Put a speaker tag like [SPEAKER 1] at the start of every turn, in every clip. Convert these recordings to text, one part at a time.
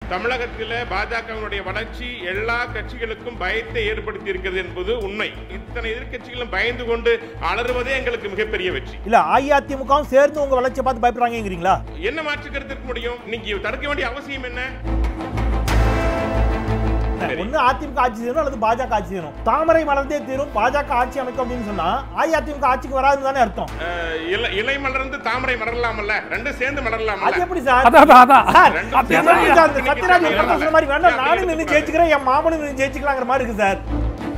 [SPEAKER 1] தமிழகத்தில் பாஜகவினுடைய வளர்ச்சி எல்லா கட்சிகளுக்கும் பயத்தை ஏற்படுத்தி இருக்கிறது என்பது உண்மை இத்தனை எதிர்க்கட்சிகளும் பயந்து கொண்டு அலறுவதே எங்களுக்கு மிகப்பெரிய வெற்றி
[SPEAKER 2] இல்ல அஇஅதிமுகவும் சேர்ந்து உங்க வளர்ச்சியை பார்த்து பயப்படுறாங்கிறீங்களா
[SPEAKER 1] என்ன மாற்று கருத்து இருக்க முடியும் இன்னைக்கு தடுக்க வேண்டிய அவசியம் என்ன சரி.
[SPEAKER 2] ஒண்ணு அதிமுக ஆட்சி செய்யணும் அல்லது பாஜக ஆட்சி செய்யணும் தாமரை மலர்ந்தே தீரும் பாஜக ஆட்சி அமைக்கும் அப்படின்னு சொன்னா அஇஅதிமுக ஆட்சிக்கு வராதுன்னு தானே அர்த்தம்
[SPEAKER 1] அஹ், இலை- இலை மலர்ந்து தாமரை மலரலாமல்ல ரெண்டும் சேர்ந்து
[SPEAKER 2] அது
[SPEAKER 1] மலரலாமல்ல
[SPEAKER 2] எப்படி சார்
[SPEAKER 3] அதான் அதான், அதான்
[SPEAKER 2] சார்,
[SPEAKER 1] ரெண்டும்
[SPEAKER 2] அது
[SPEAKER 1] சேர்ந்து
[SPEAKER 2] எப்படி சார் இந்த
[SPEAKER 1] இன்னைக்கு
[SPEAKER 2] சத்யராஜ்
[SPEAKER 1] இன்னைக்கு
[SPEAKER 2] படத்துல சொன்ன மாதிரி வேண்டாம் நானும் நின்று
[SPEAKER 1] எடுத்துக்கூடாது.
[SPEAKER 2] ஜெயிச்சுக்கிறேன் என் மாமனும் நின்று ஜெயிச்சுக்கலாங்கிற மாதிரி இருக்கு சார்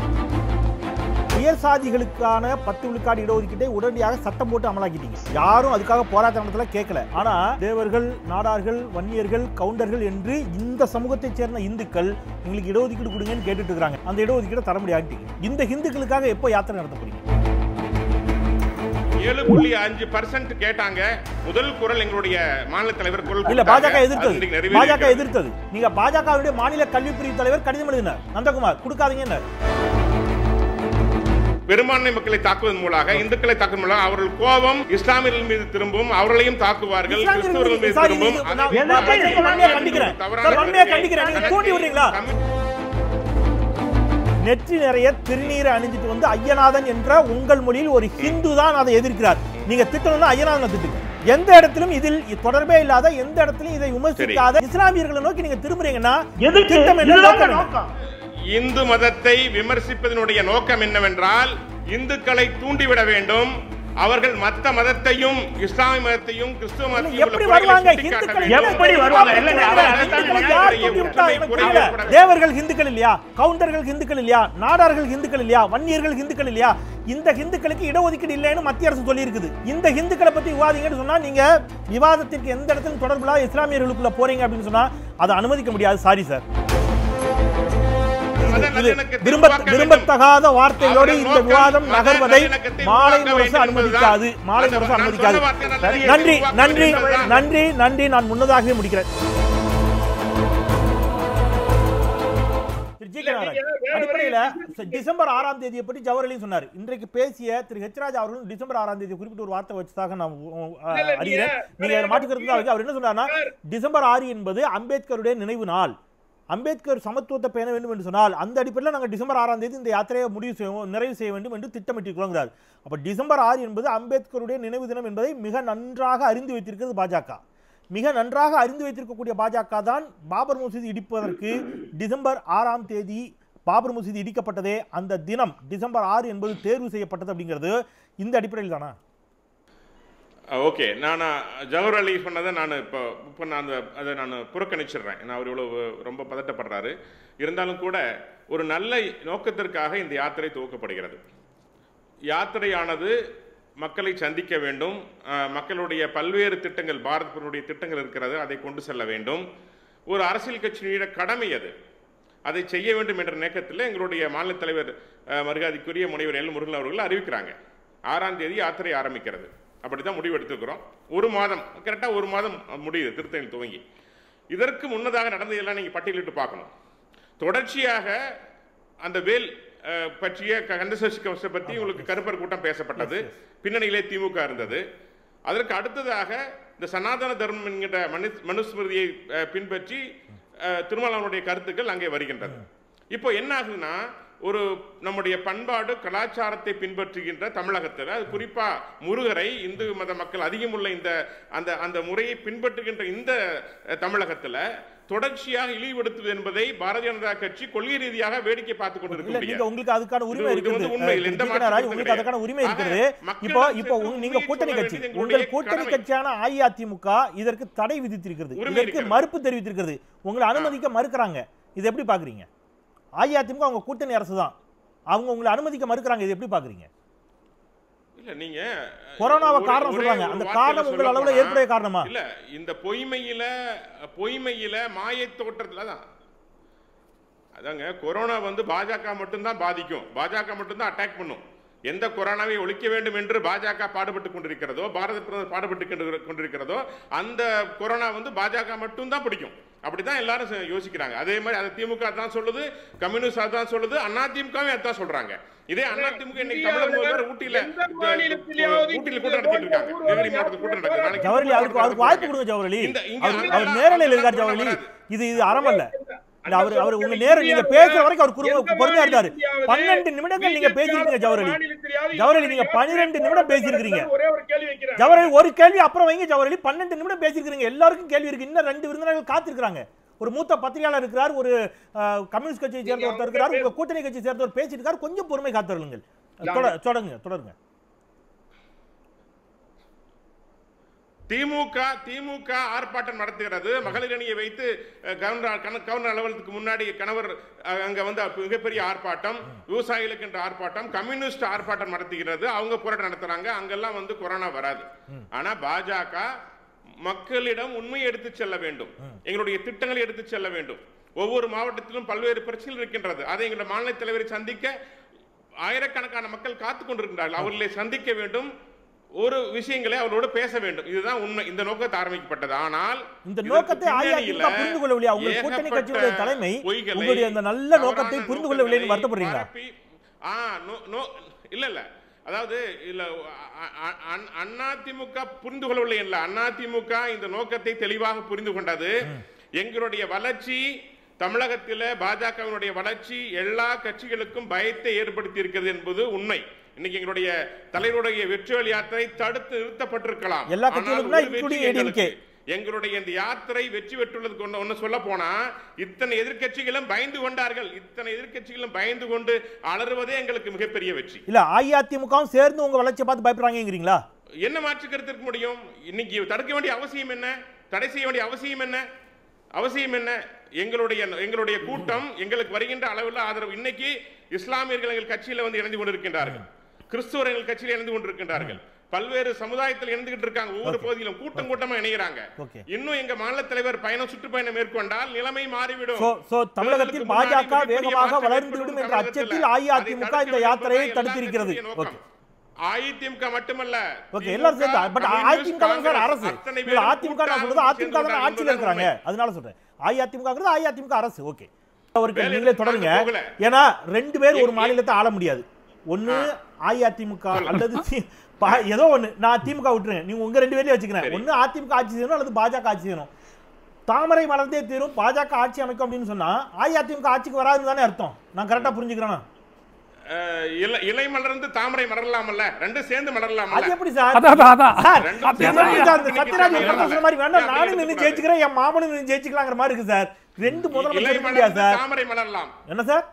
[SPEAKER 2] உயர் சாதிகளுக்கான பத்து விழுக்காடு இடஒதுக்கீட்டை உடனடியாக சட்டம் போட்டு அமலாக்கிட்டீங்க யாரும் அதுக்காக போராட்ட நடத்தல கேட்கல ஆனா தேவர்கள் நாடார்கள் வன்னியர்கள் கவுண்டர்கள் என்று இந்த சமூகத்தைச் சேர்ந்த இந்துக்கள் எங்களுக்கு இடஒதுக்கீடு கொடுங்கன்னு கேட்டுட்டு இருக்காங்க அந்த இடஒதுக்கீடை தர முடியாட்டீங்க இந்த இந்துக்களுக்காக எப்போ யாத்திரை நடத்த போறீங்க
[SPEAKER 1] ஏழு புள்ளி அஞ்சு பர்சன்ட் கேட்டாங்க முதல் குரல் எங்களுடைய மாநில தலைவர் குரல்
[SPEAKER 2] இல்ல
[SPEAKER 1] கொடுத்தாங்க.
[SPEAKER 2] பாஜக
[SPEAKER 1] அது
[SPEAKER 2] எதிர்த்தது
[SPEAKER 1] இன்னைக்கு நிறைவேறி
[SPEAKER 2] பாஜக
[SPEAKER 1] இருக்கிறது.
[SPEAKER 2] எதிர்த்தது நீங்க பாஜகவுடைய மாநில கல்வி பிரிவு தலைவர் கடிதம் எழுதினார் நந்தகுமார் கொடுக்காதீங்க
[SPEAKER 1] பெரும்பான்மை மக்களை தாக்குவதன் மூலமாக இந்துக்களை தாக்குவதன் மூலம் அவர்கள் கோபம் இஸ்லாமியர்கள் மீது திரும்பும் அவர்களையும் தாக்குவார்கள் கிறிஸ்தவர்கள் மீது
[SPEAKER 2] சாரி,
[SPEAKER 1] திரும்பும்
[SPEAKER 2] இது-
[SPEAKER 1] அதை-
[SPEAKER 2] நான்
[SPEAKER 3] என்ன
[SPEAKER 2] நான் பாஜக வன்மையா கண்டிக்கிறேன்
[SPEAKER 1] தவறான
[SPEAKER 2] சார், வன்மையா
[SPEAKER 1] கருத்தை-
[SPEAKER 2] கண்டிக்கிறேன் நீங்க தூண்டி விடுறீங்களா நெற்றி நிறைய திருநீரை அணிஞ்சிட்டு வந்து ஐயநாதன் என்ற உங்கள் மொழியில் ஒரு ஹிந்து தான் அதை எதிர்க்கிறார் நீங்க திட்டணும்னா ஐயநாதனை திட்டுங்க எந்த இடத்திலும் இதில் தொடர்பே இல்லாத எந்த இடத்திலும் இதை விமர்சிக்காத இஸ்லாமியர்களை நோக்கி நீங்க திரும்புறீங்கன்னா திட்டம் என்ன நோக்கம் என்ன?
[SPEAKER 1] இந்து மதத்தை விமர்சிப்பதனுடைய நோக்கம் என்னவென்றால் இந்துக்களை தூண்டிவிட வேண்டும் அவர்கள் மத்த மதத்தையும் இஸ்லாமிய மதத்தையும் கிறிஸ்துவ மதத்தையும்
[SPEAKER 2] எப்படி
[SPEAKER 1] உள்ள குறைகளை
[SPEAKER 2] வருவாங்க
[SPEAKER 1] சுட்டிக்காட்ட
[SPEAKER 2] ஹிந்துக்கள்
[SPEAKER 1] வேண்டும்.
[SPEAKER 3] எப்படி வருவாங்க? இல்லைங்க, அதான்
[SPEAKER 2] ஹிந்துக்களை
[SPEAKER 3] அதான்
[SPEAKER 2] யார்
[SPEAKER 1] இந்துக்களை
[SPEAKER 2] தூண்டி விட்டா
[SPEAKER 1] ஒற்றுமை
[SPEAKER 2] எனக்கு
[SPEAKER 1] குறைய
[SPEAKER 2] புரியல.
[SPEAKER 1] கூடாது.
[SPEAKER 2] தேவர்கள் ஹிந்துக்கள் இல்லையா கவுண்டர்கள் ஹிந்துக்கள் இல்லையா நாடார்கள் ஹிந்துக்கள் இல்லையா வன்னியர்கள் ஹிந்துக்கள் இல்லையா இந்த ஹிந்துக்களுக்கு இடஒதுக்கீடு இல்லைன்னு மத்திய அரசு சொல்லி இருக்குது இந்த ஹிந்துக்களை பத்தி விவாதிங்கன்னு சொன்னா நீங்க விவாதத்திற்கு எந்த இடத்திலும் தொடர்புல இஸ்லாமியர்களுக்குள்ள போறீங்க அப்படின்னு சொன்னா அதை அனுமதிக்க முடியாது சாரி சார்
[SPEAKER 1] மத
[SPEAKER 2] இது
[SPEAKER 1] நல்லிணக்கத்தை
[SPEAKER 2] விரும்ப
[SPEAKER 1] உருவாக்க வேண்டும்.
[SPEAKER 2] விரும்பத்தகாத வார்த்தைகளோடு
[SPEAKER 1] அவர்கள்
[SPEAKER 2] இந்த
[SPEAKER 1] நோக்கம்
[SPEAKER 2] விவாதம்
[SPEAKER 1] மத
[SPEAKER 2] நகர்வதை
[SPEAKER 1] நல்லிணக்கத்தை
[SPEAKER 2] மாலை
[SPEAKER 1] உருவாக்க
[SPEAKER 2] முரசு
[SPEAKER 1] வேண்டும்
[SPEAKER 2] அனுமதிக்காது
[SPEAKER 1] என்பதுதான்.
[SPEAKER 2] மாலை
[SPEAKER 1] அந்த
[SPEAKER 2] முரசு
[SPEAKER 1] நான்
[SPEAKER 2] அனுமதிக்காது
[SPEAKER 1] சொன்ன வார்த்தை நல்லிணக்கத்தை
[SPEAKER 2] நன்றி
[SPEAKER 1] உருவாக்க
[SPEAKER 2] நன்றி
[SPEAKER 1] வேண்டும் என்பதுதான்.
[SPEAKER 2] நன்றி நன்றி நான் முன்னதாகவே முடிக்கிறேன் திரு ஜி கே நாராயண், அடிப்படையில ச- டிசம்பர் ஆறாம் தேதியை பற்றி ஜவஹர்லி சொன்னார் இன்றைக்கு பேசிய திரு ஹெச்ராஜ் அவர்களும் டிசம்பர் ஆறாம் தேதி குறிப்பிட்ட ஒரு வார்த்தை வச்சதாக நான் உ- அ,
[SPEAKER 4] இல்ல,
[SPEAKER 2] அறிகிறேன்
[SPEAKER 4] நீங்க-
[SPEAKER 2] நீங்க மாற்றுக்கிறது தான் இருக்கு. அவர் என்ன சொன்னார்னா டிசம்பர் ஆறு என்பது அம்பேத்கருடைய நினைவு நாள் அம்பேத்கர் சமத்துவத்தை பேண வேண்டும் என்று சொன்னால் அந்த அடிப்படையில் நாங்கள் டிசம்பர் ஆறாம் தேதி இந்த யாத்திரையை முடிவு செய்வோம் நிறைவு செய்ய வேண்டும் என்று திட்டமிட்டிருக்கிறோங்கிறார் அப்ப டிசம்பர் ஆறு என்பது அம்பேத்கருடைய நினைவு தினம் என்பதை மிக நன்றாக அறிந்து வைத்திருக்கிறது பாஜக மிக நன்றாக அறிந்து வைத்திருக்கக்கூடிய பாஜக தான் பாபர் மசூதி இடிப்பதற்கு டிசம்பர் ஆறாம் தேதி பாபர் மசூதி இடிக்கப்பட்டதே அந்த தினம் டிசம்பர் ஆறு என்பது தேர்வு செய்யப்பட்டது அப்படிங்கிறது இந்த அடிப்படையில் தானா
[SPEAKER 1] ஓகே நான் ஜவஹர் அலி சொன்னதை நான் இப்போ இப்போ நான் அந்த அதை நான் புறக்கணிச்சிடுறேன் நான் அவர் இவ்வளவு ரொம்ப பதட்டப்படுறாரு இருந்தாலும் கூட ஒரு நல்ல நோக்கத்திற்காக இந்த யாத்திரை துவக்கப்படுகிறது யாத்திரையானது மக்களை சந்திக்க வேண்டும் அஹ், மக்களுடைய பல்வேறு திட்டங்கள் பாரதத்தினுடைய திட்டங்கள் இருக்கிறது அதை கொண்டு செல்ல வேண்டும் ஒரு அரசியல் கட்சியினுடைய கடமை அது அதை செய்ய வேண்டும் என்ற நோக்கத்தில் எங்களுடைய மாநில தலைவர் அஹ், மரியாதைக்குரிய முனைவர் எல் முருகன் அவர்கள் அறிவிக்கிறாங்க ஆறாம் தேதி யாத்திரை ஆரம்பிக்கிறது அப்படி தான் முடிவு எடுத்துக்கிறோம் ஒரு மாதம் கரெக்டாக ஒரு மாதம் முடியுது திருத்தணியில் துவங்கி இதற்கு முன்னதாக நடந்ததெல்லாம் நீங்கள் பட்டியலிட்டு பார்க்கணும் தொடர்ச்சியாக அந்த வேல் அஹ், பற்றிய க- கந்தசஷ்டி கவசத்தை பற்றி உங்களுக்கு கருப்பர் கூட்டம் பேசப்பட்டது பின்னணியிலே திமுக இருந்தது அதற்கு அடுத்ததாக இந்த சனாதன தர்மம் என்கிற மனு மனுஸ்மிருதியை அஹ், பின்பற்றி அஹ், திருமாவளவனுடைய கருத்துக்கள் அங்கே வருகின்றது இப்போ என்ன ஆகுதுன்னா ஒரு நம்முடைய பண்பாடு கலாச்சாரத்தை பின்பற்றுகின்ற தமிழகத்தில் அது குறிப்பா முருகரை இந்து மத மக்கள் அதிகமுள்ள இந்த அந்த அந்த முறையை பின்பற்றுகின்ற இந்த அஹ், தமிழகத்துல தொடர்ச்சியாக இழிவுபடுத்துவது என்பதை பாரதிய ஜனதா கட்சி கொள்கை ரீதியாக வேடிக்கை பார்த்துக்
[SPEAKER 2] இல்ல
[SPEAKER 1] கொண்டிருக்க
[SPEAKER 2] நீங்க உங்களுக்கு அதுக்கான உரிமை
[SPEAKER 1] இது
[SPEAKER 2] இருக்கிறது
[SPEAKER 1] வந்து உண்மை இல்லை.
[SPEAKER 2] அஹ்,
[SPEAKER 1] எந்த
[SPEAKER 2] திரு
[SPEAKER 1] மாற்று
[SPEAKER 2] ஜி. ராய்,
[SPEAKER 1] கருத்தும்
[SPEAKER 2] உங்களுக்கு அதுக்கான உரிமை
[SPEAKER 1] கிடையாது.
[SPEAKER 2] இருக்கிறது
[SPEAKER 1] ஆக, மக்களிடம்
[SPEAKER 2] இப்போ இப்போ
[SPEAKER 1] சென்று
[SPEAKER 2] உங்க- நீங்க
[SPEAKER 1] உண்மையை
[SPEAKER 2] கூட்டணி
[SPEAKER 1] சொல்ல
[SPEAKER 2] கட்சி
[SPEAKER 1] வேண்டியது
[SPEAKER 2] உங்கள்
[SPEAKER 1] எங்களுடைய
[SPEAKER 2] கூட்டணி
[SPEAKER 1] கடமை.
[SPEAKER 2] கட்சியான அஇஅதிமுக இதற்கு தடை விதித்திருக்கிறது
[SPEAKER 1] உரிமை
[SPEAKER 2] இதற்கு
[SPEAKER 1] இருக்கிறது.
[SPEAKER 2] மறுப்பு தெரிவித்திருக்கிறது உங்களை அனுமதிக்க மறுக்கிறாங்க இது எப்படி பாக்குறீங்க அஇஅதிமுக அவங்க கூட்டணி அரசு தான் அவங்க உங்களை அனுமதிக்க மறுக்கிறாங்க இது எப்படி பாக்குறீங்க
[SPEAKER 1] இல்ல நீங்க
[SPEAKER 2] கொரோனாவை
[SPEAKER 1] ஒரே-
[SPEAKER 2] காரணம்
[SPEAKER 1] ஒரே
[SPEAKER 2] சொல்றாங்க
[SPEAKER 1] ஒரு
[SPEAKER 2] அந்த
[SPEAKER 1] வார்த்தையில
[SPEAKER 2] காரணம் உங்கள்
[SPEAKER 1] சொல்லப்
[SPEAKER 2] அளவுல
[SPEAKER 1] போனா,
[SPEAKER 2] ஏற்புடைய காரணமா
[SPEAKER 1] இல்ல இந்த பொய்மையில பொய்மையில மாய தோற்றத்துல தான் அதாங்க கொரோனா வந்து பாஜக மட்டும்தான் பாதிக்கும் பாஜக மட்டும்தான் அட்டாக் பண்ணும் எந்த கொரோனாவை ஒழிக்க வேண்டும் என்று பாஜக பாடுபட்டு கொண்டிருக்கிறதோ பாரத பிரதமர் பாடுபட்டு கொண்டு- கொண்டிருக்கிறதோ அந்த கொரோனா வந்து பாஜக மட்டும்தான் பிடிக்கும் அப்படிதான் எல்லாரும் செ- யோசிக்கிறாங்க அதே மாதிரி அது திமுக தான் சொல்லுது கம்யூனிஸ்ட் அதான் சொல்லுது அண்ணா திமுகவே அதான் சொல்றாங்க இதே அண்ணா திமுக இன்னைக்கு தமிழக முதல்வர் ஊட்டியில
[SPEAKER 3] எந்த மாநிலத்திலேயாவது
[SPEAKER 1] ஊட்டியில கூட்டம் நடத்திட்டு இருக்காங்க
[SPEAKER 3] ஊர்வலம்
[SPEAKER 1] நெகிரி மாவட்டத்தில் கூட்டம் நடக்குது நாளைக்கு
[SPEAKER 2] ஜவஹர்லி அவருக்கு அவருக்கு வாய்ப்பு கொடுங்க ஜவஹர்லி
[SPEAKER 1] இந்த- இங்க
[SPEAKER 2] அவர்
[SPEAKER 1] அண்ணா-
[SPEAKER 2] அவர் நேரலையில் இருக்கார்
[SPEAKER 1] அண்ணா
[SPEAKER 2] ஜவஹர்லி
[SPEAKER 1] வராது.
[SPEAKER 2] இது இது அறமல்ல இல்ல அவர் அவர் உங்க நேரம் நீங்க பேசுற வரைக்கும் அவர் குறும்ப பொறுமையா இருந்தாரு பன்னெண்டு நிமிடங்கள் நீங்க பேசிருக்கீங்க ஜவஹர்லி ஜவஹர்லி, நீங்க 12 நிமிடம் பேசியிருக்கிறீங்க.
[SPEAKER 3] ஒரே ஒரு கேள்வி வைக்கிறேன்
[SPEAKER 2] ஜவஹர்லி ஒரு கேள்வி அப்புறம் வைங்க ஜவஹர்லி பன்னெண்டு நிமிடம் பேசியிருக்கிறீங்க எல்லாருக்கும் கேள்வி இருக்கு இன்னும் ரெண்டு விருந்தினர்கள் காத்திருக்கிறாங்க ஒரு மூத்த பத்திரிகையாளர் இருக்கிறார் ஒரு அஹ், கம்யூனிஸ்ட் கட்சியை சேர்ந்த ஒருத்தர் இருக்கிறார் உங்க கூட்டணி கட்சியை சேர்ந்தவர் பேசிட்டு இருக்கார் கொஞ்சம் பொறுமை காத்திருங்கள் தொட- தொடருங்க தொடருங்க
[SPEAKER 1] திமுக திமுக ஆர்ப்பாட்டம் நடத்துகிறது மகளிர் அணியை வைத்து அஹ், கவர்னர் கண- கவர்னர் அலுவலகத்துக்கு முன்னாடி கணவர் அஹ், அங்க வந்து மிகப்பெரிய ஆர்ப்பாட்டம் விவசாயிகளுக்கு என்ற ஆர்ப்பாட்டம் கம்யூனிஸ்ட் ஆர்ப்பாட்டம் நடத்துகிறது அவங்க போராட்டம் நடத்துறாங்க அங்கெல்லாம் வந்து கொரோனா வராது ஆனா பாஜக மக்களிடம் உண்மையை எடுத்துச் செல்ல வேண்டும் எங்களுடைய திட்டங்களை எடுத்துச் செல்ல வேண்டும் ஒவ்வொரு மாவட்டத்திலும் பல்வேறு பிரச்சனைகள் இருக்கின்றது அதை எங்களுடைய மாநில தலைவரை சந்திக்க ஆயிரக்கணக்கான மக்கள் காத்துக் கொண்டிருக்கின்றார்கள் அவர்களை சந்திக்க வேண்டும் ஒரு விஷயங்களை அவரோடு பேச வேண்டும் இதுதான் உண்மை இந்த நோக்கத்தை ஆரம்பிக்கப்பட்டது ஆனால்
[SPEAKER 2] இந்த
[SPEAKER 1] இதற்கு
[SPEAKER 2] நோக்கத்தை
[SPEAKER 1] பின்னணியில
[SPEAKER 2] அஇஅதிமுக புரிந்து கொள்ளவில்லையா உங்கள் கூட்டணி
[SPEAKER 1] ஏகப்பட்ட
[SPEAKER 2] கட்சியுடைய தலைமை
[SPEAKER 1] பொய்களை,
[SPEAKER 2] உங்களுடைய அந்த நல்ல நோக்கத்தை
[SPEAKER 1] தவறான
[SPEAKER 2] புரிந்து கொள்ளவில்லைன்னு
[SPEAKER 1] நோக்கங்களை
[SPEAKER 2] வருத்தப்படுறீங்களா
[SPEAKER 1] பரப்பி- ஆ, நோ- நோ- இல்ல இல்ல அதாவது இல்ல அ- அ- அ- அதிமுக புரிந்து கொள்ளவில்லை இல்ல அதிமுக இந்த நோக்கத்தை தெளிவாக புரிந்து கொண்டது எங்களுடைய வளர்ச்சி தமிழகத்தில பாஜகவினுடைய வளர்ச்சி எல்லா கட்சிகளுக்கும் பயத்தை ஏற்படுத்தி இருக்கிறது என்பது உண்மை இன்னைக்கு எங்களுடைய தலைவருடைய வெற்றி யாத்திரை தடுத்து நிறுத்தப்பட்டிருக்கலாம்
[SPEAKER 2] எல்லா
[SPEAKER 1] ஆனால்
[SPEAKER 2] கட்சிகளுக்கும்னா
[SPEAKER 1] ஒரு வெற்றி
[SPEAKER 2] including
[SPEAKER 1] எங்களுக்கு.
[SPEAKER 2] ADMK.
[SPEAKER 1] எங்களுடைய இந்த யாத்திரை வெற்றி பெற்றுள்ளது கொண்டு ஒன்னு சொல்ல போனா இத்தனை எதிர்க்கட்சிகளும் பயந்து கொண்டார்கள் இத்தனை எதிர்க்கட்சிகளும் பயந்து கொண்டு அலறுவதே எங்களுக்கு மிகப்பெரிய வெற்றி
[SPEAKER 2] இல்ல அஇஅதிமுகவும் சேர்ந்து உங்க வளர்ச்சியை பார்த்து பயப்படுறாங்கிறீங்களா
[SPEAKER 1] என்ன மாற்று கருத்து இருக்க முடியும் இன்னைக்கு தடுக்க வேண்டிய அவசியம் என்ன தடை செய்ய வேண்டிய அவசியம் என்ன அவசியம் என்ன எங்களுடைய எங்களுடைய கூட்டம் எங்களுக்கு வருகின்ற அளவில் ஆதரவு இன்னைக்கு இஸ்லாமியர்கள் எங்கள் கட்சியில வந்து இணைந்து கொண்டிருக்கின்றார்கள் கிறிஸ்துவர் எங்கள் கட்சியில் இணைந்து கொண்டிருக்கின்றார்கள் பல்வேறு சமுதாயத்தில் இணைந்துகிட்டு இருக்காங்க ஒவ்வொரு பகுதியிலும் கூட்டம் கூட்டமா இணைகிறாங்க
[SPEAKER 2] Okay.
[SPEAKER 1] இன்னும் எங்க மாநில தலைவர் பயணம் சுற்றுப்பயணம் மேற்கொண்டால் நிலைமை மாறிவிடும்
[SPEAKER 2] சோ சோ தமிழகத்தில்
[SPEAKER 1] தேர்தலுக்கு முன்னாடி
[SPEAKER 2] பாஜக
[SPEAKER 1] மிகப்பெரிய
[SPEAKER 2] வேகமாக
[SPEAKER 1] மாற்றம்
[SPEAKER 2] வளர்ந்துவிடும் என்ற
[SPEAKER 1] ஏற்படும்
[SPEAKER 2] அச்சத்தில்
[SPEAKER 1] தமிழகத்தில்.
[SPEAKER 2] அஇஅதிமுக
[SPEAKER 1] அதை
[SPEAKER 2] இந்த
[SPEAKER 1] தடுக்க
[SPEAKER 2] யாத்திரையை
[SPEAKER 1] வேண்டும்
[SPEAKER 2] தடுத்திருக்கிறது
[SPEAKER 1] என்பதுதான்
[SPEAKER 2] ஓகே
[SPEAKER 1] நோக்கம். அதிமுக மட்டுமல்ல
[SPEAKER 2] ஓகே
[SPEAKER 1] திமுக,
[SPEAKER 2] எல்லாரும் சேர்ந்து பட்
[SPEAKER 1] கம்யூனிஸ்ட்,
[SPEAKER 2] அதிமுக தான் சார்
[SPEAKER 1] காங்கிரஸ்
[SPEAKER 2] அரசு
[SPEAKER 1] அத்தனை
[SPEAKER 2] இல்ல
[SPEAKER 1] பேரும்
[SPEAKER 2] அதிமுக நான் சொல்றது
[SPEAKER 1] கூட்டாக
[SPEAKER 2] அதிமுக தான்
[SPEAKER 1] சேர்ந்து
[SPEAKER 2] ஆட்சியில் இருக்கிறாங்க
[SPEAKER 1] உண்மை.
[SPEAKER 2] அதனால சொல்றேன் அஇஅதிமுகங்கிறது அஇஅதிமுக அரசு ஓகே ஒரு
[SPEAKER 1] வேலை
[SPEAKER 2] நீங்களே தொடருங்க
[SPEAKER 1] நாங்க போகல.
[SPEAKER 2] ஏன்னா ரெண்டு பேர் ஒரு
[SPEAKER 1] எங்க-
[SPEAKER 2] மாநிலத்தை ஆள முடியாது ஒண்ணு அஇஅதிமுக அல்லது தி- பா- ஏதோ ஒண்ணு நான் திமுக விட்டுருங்க நீங்க உங்க ரெண்டு பேர்லயும் வச்சுக்கிறேன்
[SPEAKER 1] சரி.
[SPEAKER 2] ஒண்ணு அதிமுக ஆட்சி செய்யணும் அல்லது பாஜக ஆட்சி செய்யணும் தாமரை மலர்ந்தே தீரும் பாஜக ஆட்சி அமைக்கும் அப்படின்னு சொன்னா அஇஅதிமுக ஆட்சிக்கு வராதுன்னு தானே அர்த்தம் நான் கரெக்டா புரிஞ்சுக்கிறேனா
[SPEAKER 1] அஹ், இலை இலை மலர்ந்து தாமரை மலரலாமல்ல ரெண்டும் சேர்ந்து
[SPEAKER 2] அது
[SPEAKER 1] மலரலாமல்ல
[SPEAKER 2] எப்படி சார்
[SPEAKER 4] அதான் அதான், அதான்
[SPEAKER 2] சார்
[SPEAKER 1] ரெண்டும்
[SPEAKER 2] அது
[SPEAKER 1] சேர்ந்து
[SPEAKER 2] எப்படி சார் இந்த
[SPEAKER 1] இன்னைக்கு
[SPEAKER 2] சத்யராஜ்
[SPEAKER 1] சமையல்
[SPEAKER 2] பிரதமர் சொன்ன மாதிரி வேண்டாம்
[SPEAKER 1] அப்படி
[SPEAKER 2] நானும் நின்று
[SPEAKER 1] எடுக்கக்கூடாது.
[SPEAKER 2] ஜெயிச்சுக்கிறேன் என் மாமனும் நின்று ஜெயிச்சுக்கலாங்கிற மாதிரி இருக்கு சார் ரெண்டு
[SPEAKER 1] இலை
[SPEAKER 2] முதலமைச்சர் இருக்க முடியாது
[SPEAKER 1] மலர்ந்து
[SPEAKER 2] சார்
[SPEAKER 1] தாமரை மலரலாம்
[SPEAKER 2] என்ன சார்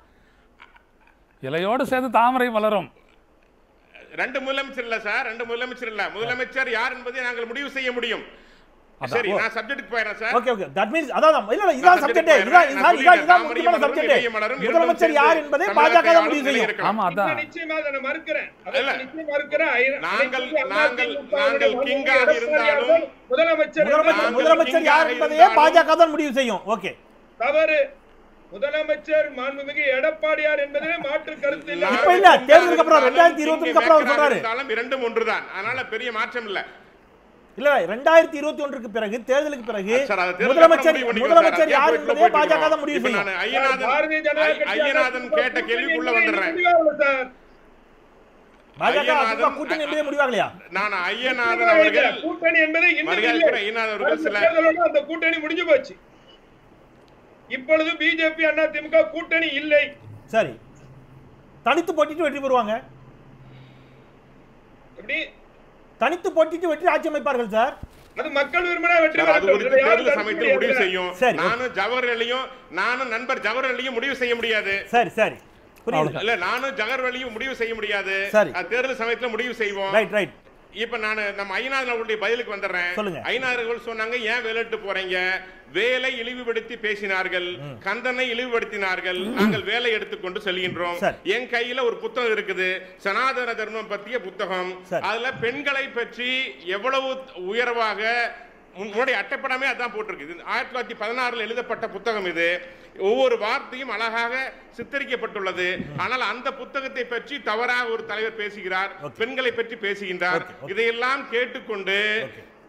[SPEAKER 4] இலையோடு சேர்ந்து தாமரை மலரும்
[SPEAKER 1] ரெண்டு முதலமைச்சர் இல்ல சார் ரெண்டு முதலமைச்சர் இல்ல முதலமைச்சர் யார் என்பதை நாங்கள் முடிவு செய்ய முடியும் சரி நான் சப்ஜெக்ட்டுக்கு போயிடுறேன் sir
[SPEAKER 2] okay okay that means அதான் இல்ல இல்ல இதான்
[SPEAKER 1] நான்
[SPEAKER 2] சப்ஜெக்ட்
[SPEAKER 1] subject
[SPEAKER 2] இதான்
[SPEAKER 1] போயிடுறேன்.
[SPEAKER 2] இதான்
[SPEAKER 1] நான்
[SPEAKER 2] இதான் இதான்
[SPEAKER 1] சொல்லிட்டேன்.
[SPEAKER 2] முக்கியமான
[SPEAKER 1] தாமரை
[SPEAKER 2] சப்ஜெக்ட்
[SPEAKER 1] மலரும், மலரும்,
[SPEAKER 2] முதலமைச்சர்
[SPEAKER 1] இரண்டும்
[SPEAKER 2] யார்
[SPEAKER 1] சேர்ந்து
[SPEAKER 2] என்பதை
[SPEAKER 1] தமிழகத்தை
[SPEAKER 2] பாஜக தான்
[SPEAKER 1] ஆளும்
[SPEAKER 2] முடிவு
[SPEAKER 1] நிலை
[SPEAKER 2] செய்யும்
[SPEAKER 1] இருக்கலாம்.
[SPEAKER 4] ஆமா அதான்
[SPEAKER 3] நிச்சயமா அதை நான் மறுக்கிறேன் அதை
[SPEAKER 1] இல்ல.
[SPEAKER 3] நிச்சயம் மறுக்கிறேன் ஐ-
[SPEAKER 1] நாங்கள்
[SPEAKER 3] அனைத்து
[SPEAKER 1] நாங்கள்
[SPEAKER 3] அதிமுக
[SPEAKER 1] நாங்கள்
[SPEAKER 3] வுடைய
[SPEAKER 1] கிங்காக
[SPEAKER 3] எடப்பாடி
[SPEAKER 1] இருந்தாலும்
[SPEAKER 3] அவர்கள் முதலமைச்சர்
[SPEAKER 2] முதலமைச்சர்
[SPEAKER 1] நாங்கள்
[SPEAKER 2] முதலமைச்சர்
[SPEAKER 1] கிங்காக
[SPEAKER 2] யார் என்பதையே
[SPEAKER 1] இருந்தாலும்
[SPEAKER 2] பாஜக தான் முடிவு செய்யும் ஓகே
[SPEAKER 3] தவறு முதலமைச்சர் மாண்புமிகு எடப்பாடியார் என்பதிலே மாற்று கருத்து இல்லை
[SPEAKER 2] இப்ப இல்ல, தேர்தலுக்கு அப்புறம் 2021 அப்புறம் அவர் சொல்றாரு.
[SPEAKER 1] இருந்தாலும் இரண்டும் ஒன்றுதான் அதனால பெரிய மாற்றம் இல்ல
[SPEAKER 2] இல்ல ரெண்டாயிரத்தி இருபத்தி ஒன்றுக்கு பிறகு தேர்தலுக்கு பிறகு
[SPEAKER 1] சார், அது தேர்தலுக்கு
[SPEAKER 2] முதலமைச்சர்
[SPEAKER 1] அப்புறம் முடிவு
[SPEAKER 2] முதலமைச்சர்
[SPEAKER 1] பண்ணிக்கலாம்
[SPEAKER 2] யார்
[SPEAKER 1] சார்.
[SPEAKER 2] என்பதையே
[SPEAKER 1] போயிட்டு
[SPEAKER 2] பாஜக தான்
[SPEAKER 1] இருக்கோம்.
[SPEAKER 2] முடிவு
[SPEAKER 1] இப்ப
[SPEAKER 2] செய்யும்
[SPEAKER 1] நான் ஐயநாதன்
[SPEAKER 3] பாரதிய ஜனதா
[SPEAKER 1] ஐ-
[SPEAKER 3] கட்சி
[SPEAKER 1] ஐயநாதன்
[SPEAKER 3] அதிமுக
[SPEAKER 1] கேட்ட கேள்விக்குள்ள
[SPEAKER 3] கூட்டணி
[SPEAKER 1] வந்துடுறேன்
[SPEAKER 3] முடிவாகல சார்
[SPEAKER 2] பாஜக
[SPEAKER 1] ஐயநாதன்
[SPEAKER 2] அதிமுக கூட்டணி என்பதே முடிவாகலையா
[SPEAKER 1] நான் ஐயநாதன் அவர்கள்
[SPEAKER 3] கூட்டணி என்பது இன்னும்
[SPEAKER 1] மரியாதைக்குரிய
[SPEAKER 3] இல்லை.
[SPEAKER 1] ஐயநாதன் அவர்கள்
[SPEAKER 3] அடுத்த
[SPEAKER 1] சில
[SPEAKER 3] தேர்தலோட அந்த கூட்டணி முடிஞ்சு போச்சு இப்பொழுது பிஜேபி அண்ணா திமுக கூட்டணி இல்லை
[SPEAKER 2] சரி தனித்து போட்டிட்டு வெற்றி பெறுவாங்க
[SPEAKER 3] எப்படி
[SPEAKER 2] தனித்து போட்டிட்டு வெற்றி ஆட்சி அமைப்பார்கள் சார்
[SPEAKER 3] அது மக்கள் விரும்பினா வெற்றி
[SPEAKER 1] சார், அது
[SPEAKER 3] பெறட்டும்.
[SPEAKER 1] குறித்து
[SPEAKER 3] இதை யாரும்
[SPEAKER 1] தேர்தல்
[SPEAKER 3] தடுக்க
[SPEAKER 1] சமயத்தில் முடிவு
[SPEAKER 3] முடியாது.
[SPEAKER 1] செய்யும்
[SPEAKER 2] சரி.
[SPEAKER 1] நானும் ஜவஹர்லையும் நானும் நண்பர் ஜவஹர்லையும் முடிவு செய்ய முடியாது
[SPEAKER 2] சரி சரி புரியுது
[SPEAKER 1] இல்ல நானும் ஜவஹர்லையும் முடிவு செய்ய முடியாது
[SPEAKER 2] சரி.
[SPEAKER 1] அது தேர்தல் சமயத்துல முடிவு செய்வோம்
[SPEAKER 2] ரைட் ரைட்
[SPEAKER 1] இப்ப நான் நம்ம ஐநாதன் அவர்களுடைய பதிலுக்கு வந்துடுறேன்
[SPEAKER 2] சொல்லுங்க.
[SPEAKER 1] ஐநாதன் அவர்கள் சொன்னாங்க ஏன் வேலைட்டு போறீங்க வேலை இழிவுபடுத்தி பேசினார்கள் கந்தனை இழிவுபடுத்தினார்கள் நாங்கள் வேலை எடுத்துக்கொண்டு செல்கின்றோம்
[SPEAKER 2] சரி.
[SPEAKER 1] என் கையில ஒரு புத்தகம் இருக்குது சனாதன தர்மம் பற்றிய புத்தகம்
[SPEAKER 2] சரி.
[SPEAKER 1] அதுல பெண்களை பற்றி எவ்வளவு உயர்வாக முன்- முன்னாடி அட்டைப்படமே அதான் போட்டிருக்கு இது ஆயிரத்தி தொள்ளாயிரத்தி பதினாறுல எழுதப்பட்ட புத்தகம் இது ஒவ்வொரு வார்த்தையும் அழகாக சித்தரிக்கப்பட்டுள்ளது ஆனால் அந்த புத்தகத்தை பற்றி தவறாக ஒரு தலைவர் பேசுகிறார்
[SPEAKER 2] Okay.
[SPEAKER 1] பெண்களை பற்றி பேசுகின்றார்
[SPEAKER 2] Okay, okay.
[SPEAKER 1] இதையெல்லாம் கேட்டுக்கொண்டு
[SPEAKER 2] Okay.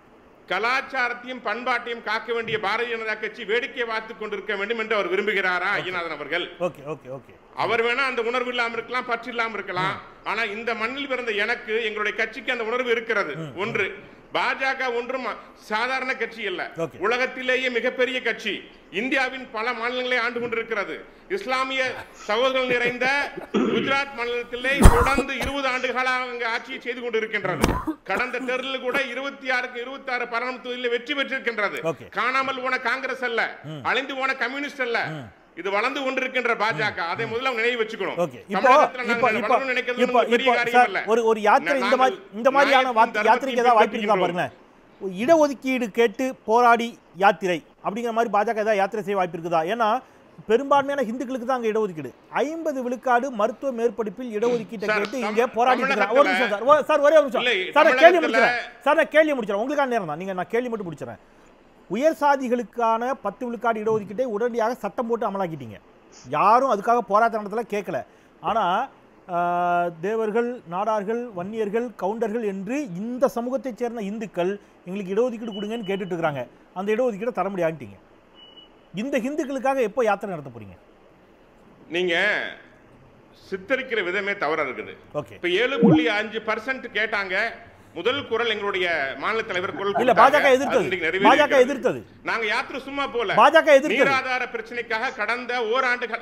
[SPEAKER 1] கலாச்சாரத்தையும் பண்பாட்டையும் காக்க வேண்டிய பாரதிய ஜனதா கட்சி வேடிக்கை பார்த்துக் கொண்டிருக்க வேண்டும் என்று அவர் விரும்புகிறாரா ஐயநாதன் அவர்கள்
[SPEAKER 2] ஓகே ஓகே ஓகே
[SPEAKER 1] அவர் வேணா அந்த உணர்வு இல்லாம இருக்கலாம் பற்று இல்லாம இருக்கலாம் ஆனா இந்த மண்ணில் பிறந்த எனக்கு எங்களுடைய கட்சிக்கு அந்த உணர்வு இருக்கிறது ஒன்று பாஜக ஒன்றும் சாதாரண கட்சி அல்ல
[SPEAKER 2] Okay.
[SPEAKER 1] உலகத்திலேயே மிகப்பெரிய கட்சி இந்தியாவின் பல மாநிலங்களை ஆண்டு கொண்டிருக்கிறது இஸ்லாமிய சகோதரர்கள் நிறைந்த குஜராத் மாநிலத்திலே தொடர்ந்து இருபது ஆண்டுகளாக அங்கு ஆட்சியை செய்து கொண்டிருக்கின்றது கடந்த தேர்தலில் கூட இருபத்தி ஆறுக்கு இருபத்தி ஆறு பாராளுமன்ற தொகுதியில் வெற்றி பெற்றிருக்கின்றது
[SPEAKER 2] Okay.
[SPEAKER 1] காணாமல் போன காங்கிரஸ் அல்ல அழிந்து போன கம்யூனிஸ்ட் அல்ல இது வளர்ந்து கொண்டிருக்கின்ற பாஜக அதை முதல்ல அவங்க நினைவு வச்சுக்கணும்
[SPEAKER 2] ஓகே இப்போ
[SPEAKER 1] தமிழகத்துல நாங்க
[SPEAKER 2] இப்போ இப்போ
[SPEAKER 1] வளரணும்னு நினைக்கிறது
[SPEAKER 2] இப்போ
[SPEAKER 1] ஒண்ணும் பெரிய
[SPEAKER 2] இப்போ
[SPEAKER 1] காரியம்
[SPEAKER 2] சார்
[SPEAKER 1] இல்ல.
[SPEAKER 2] ஒரு ஒரு யாத்திரை இந்த
[SPEAKER 1] நாங்கள்
[SPEAKER 2] மாதிரி இந்த மாதிரியான
[SPEAKER 1] நியாயத்தின்
[SPEAKER 2] வார்த்தை
[SPEAKER 1] தர்மத்தையும்
[SPEAKER 2] யாத்திரைக்கு ஏதாவது வாய்ப்பு இருக்கா
[SPEAKER 1] பின்பற்றுகின்றோம்.
[SPEAKER 2] பாருங்களேன் ஒரு இடஒதுக்கீடு கேட்டு போராடி யாத்திரை அப்படிங்கிற மாதிரி பாஜக ஏதாவது யாத்திரை செய்ய வாய்ப்பு இருக்குதா ஏன்னா பெரும்பான்மையான இந்துக்களுக்கு தான் அங்க இடஒதுக்கீடு ஐம்பது விழுக்காடு மருத்துவ மேற்படிப்பில் இடஒதுக்கீட்டை
[SPEAKER 1] சார்,
[SPEAKER 2] கேட்டு
[SPEAKER 1] தம்-
[SPEAKER 2] இங்கே போராடி இருக்கிறாங்க. ஒரு நிமிஷம் சார் ஓ, சார் ஒரே ஒரு நிமிஷம்
[SPEAKER 1] இல்லை,
[SPEAKER 2] சார் நான் கேள்வி
[SPEAKER 1] தமிழகத்துல-
[SPEAKER 2] முடிச்சிடறேன் சார் நான் கேள்வி முடிச்சிடறேன் உங்களுக்கான நேரம் தான் நீங்க நான் கேள்வி மட்டும் முடிச்சிடறேன் உயர் சாதிகளுக்கான பத்து விழுக்காடு இடஒதுக்கீட்டை உடனடியாக சட்டம் போட்டு அமலாக்கிட்டீங்க யாரும் அதுக்காக போராட்ட நடத்தல கேட்கல ஆனா ஆஹ், தேவர்கள் நாடார்கள் வன்னியர்கள் கவுண்டர்கள் என்று இந்த சமூகத்தைச் சேர்ந்த இந்துக்கள் எங்களுக்கு இடஒதுக்கீடு கொடுங்கன்னு கேட்டுட்டு இருக்காங்க அந்த இடஒதுக்கீடை தர முடியாதுட்டீங்க இந்த இந்துக்களுக்காக எப்போ யாத்திரை நடத்த போறீங்க
[SPEAKER 1] நீங்க சித்தரிக்கிற விதமே தவறா இருக்குது
[SPEAKER 2] ஓகே
[SPEAKER 1] இப்ப ஏழு புள்ளி அஞ்சு பர்சன்ட் கேட்டாங்க முதல் குரல் எங்களுடைய மாநில தலைவர் குரல்
[SPEAKER 2] இல்ல
[SPEAKER 1] கொடுத்தாங்க.
[SPEAKER 2] பாஜக
[SPEAKER 1] அது
[SPEAKER 2] எதிர்த்தது
[SPEAKER 1] இன்னைக்கு நிறைவேறி
[SPEAKER 2] பாஜக
[SPEAKER 1] இருக்கிறது.
[SPEAKER 2] எதிர்த்தது
[SPEAKER 1] நாங்க யாத்திரை சும்மா போல
[SPEAKER 2] பாஜக எதிர்த்தது
[SPEAKER 1] நீராதார பிரச்சனைக்காக கடந்த ஓராண்டு கா-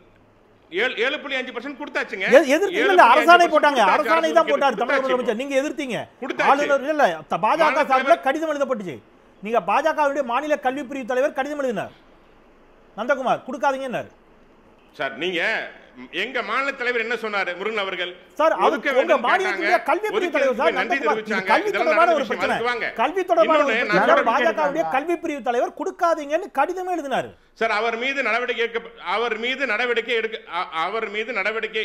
[SPEAKER 1] ஏழு ஏழு புள்ளி அஞ்சு பர்சன்ட் கொடுத்தாச்சுங்க
[SPEAKER 2] எ- எதிர்த்து இல்ல, இல்ல, அரசாணை போட்டாங்க அரசாணை தான் போட்டார் தமிழக
[SPEAKER 1] கொடுத்தாச்சு.
[SPEAKER 2] முதலமைச்சர் நீங்க எதிர்த்தீங்க
[SPEAKER 1] கொடுத்தாச்சு.
[SPEAKER 2] ஆளுநர் இல்ல த- பாஜக
[SPEAKER 1] மாநில
[SPEAKER 2] சார்பில்
[SPEAKER 1] தலைவர்
[SPEAKER 2] கடிதம் எழுதப்பட்டுச்சு நீங்க பாஜகவுடைய மாநில கல்வி பிரிவு தலைவர் கடிதம் எழுதினார் நந்தகுமார் கொடுக்காதீங்கன்னாரு
[SPEAKER 1] சார் நீங்க எங்க மாநில தலைவர் என்ன சொன்னாரு முருகன் அவர்கள்
[SPEAKER 2] சார் அவர்
[SPEAKER 1] ஒதுக்க
[SPEAKER 2] உங்க
[SPEAKER 1] வேண்டும்
[SPEAKER 2] மாநிலத்துடைய
[SPEAKER 1] கேட்டாங்க.
[SPEAKER 2] கல்வி பிரிவு
[SPEAKER 1] ஒதுக்கி
[SPEAKER 2] தலைவர் சார்
[SPEAKER 1] நன்றி
[SPEAKER 2] நந்தகுமார் இது
[SPEAKER 1] தெரிவிச்சாங்க.
[SPEAKER 2] கல்வி
[SPEAKER 1] இதெல்லாம்
[SPEAKER 2] தொடர்பான
[SPEAKER 1] நடந்த
[SPEAKER 2] ஒரு
[SPEAKER 1] விஷயம்.
[SPEAKER 2] பிரச்சனை
[SPEAKER 1] அதுக்கு வாங்க.
[SPEAKER 2] கல்வி தொடர்பான ஒரு
[SPEAKER 1] இன்னொன்னு,
[SPEAKER 2] பிரச்சனை
[SPEAKER 1] நான்
[SPEAKER 2] பாஜகவுடைய கல்வி பிரிவு தலைவர் கொடுக்காதீங்கன்னு கடிதம் எழுதினாரு
[SPEAKER 1] சார் அவர் மீது நடவடிக்கை எடுக்க அவர் மீது நடவடிக்கை எடுக்க அ- அவர் மீது நடவடிக்கை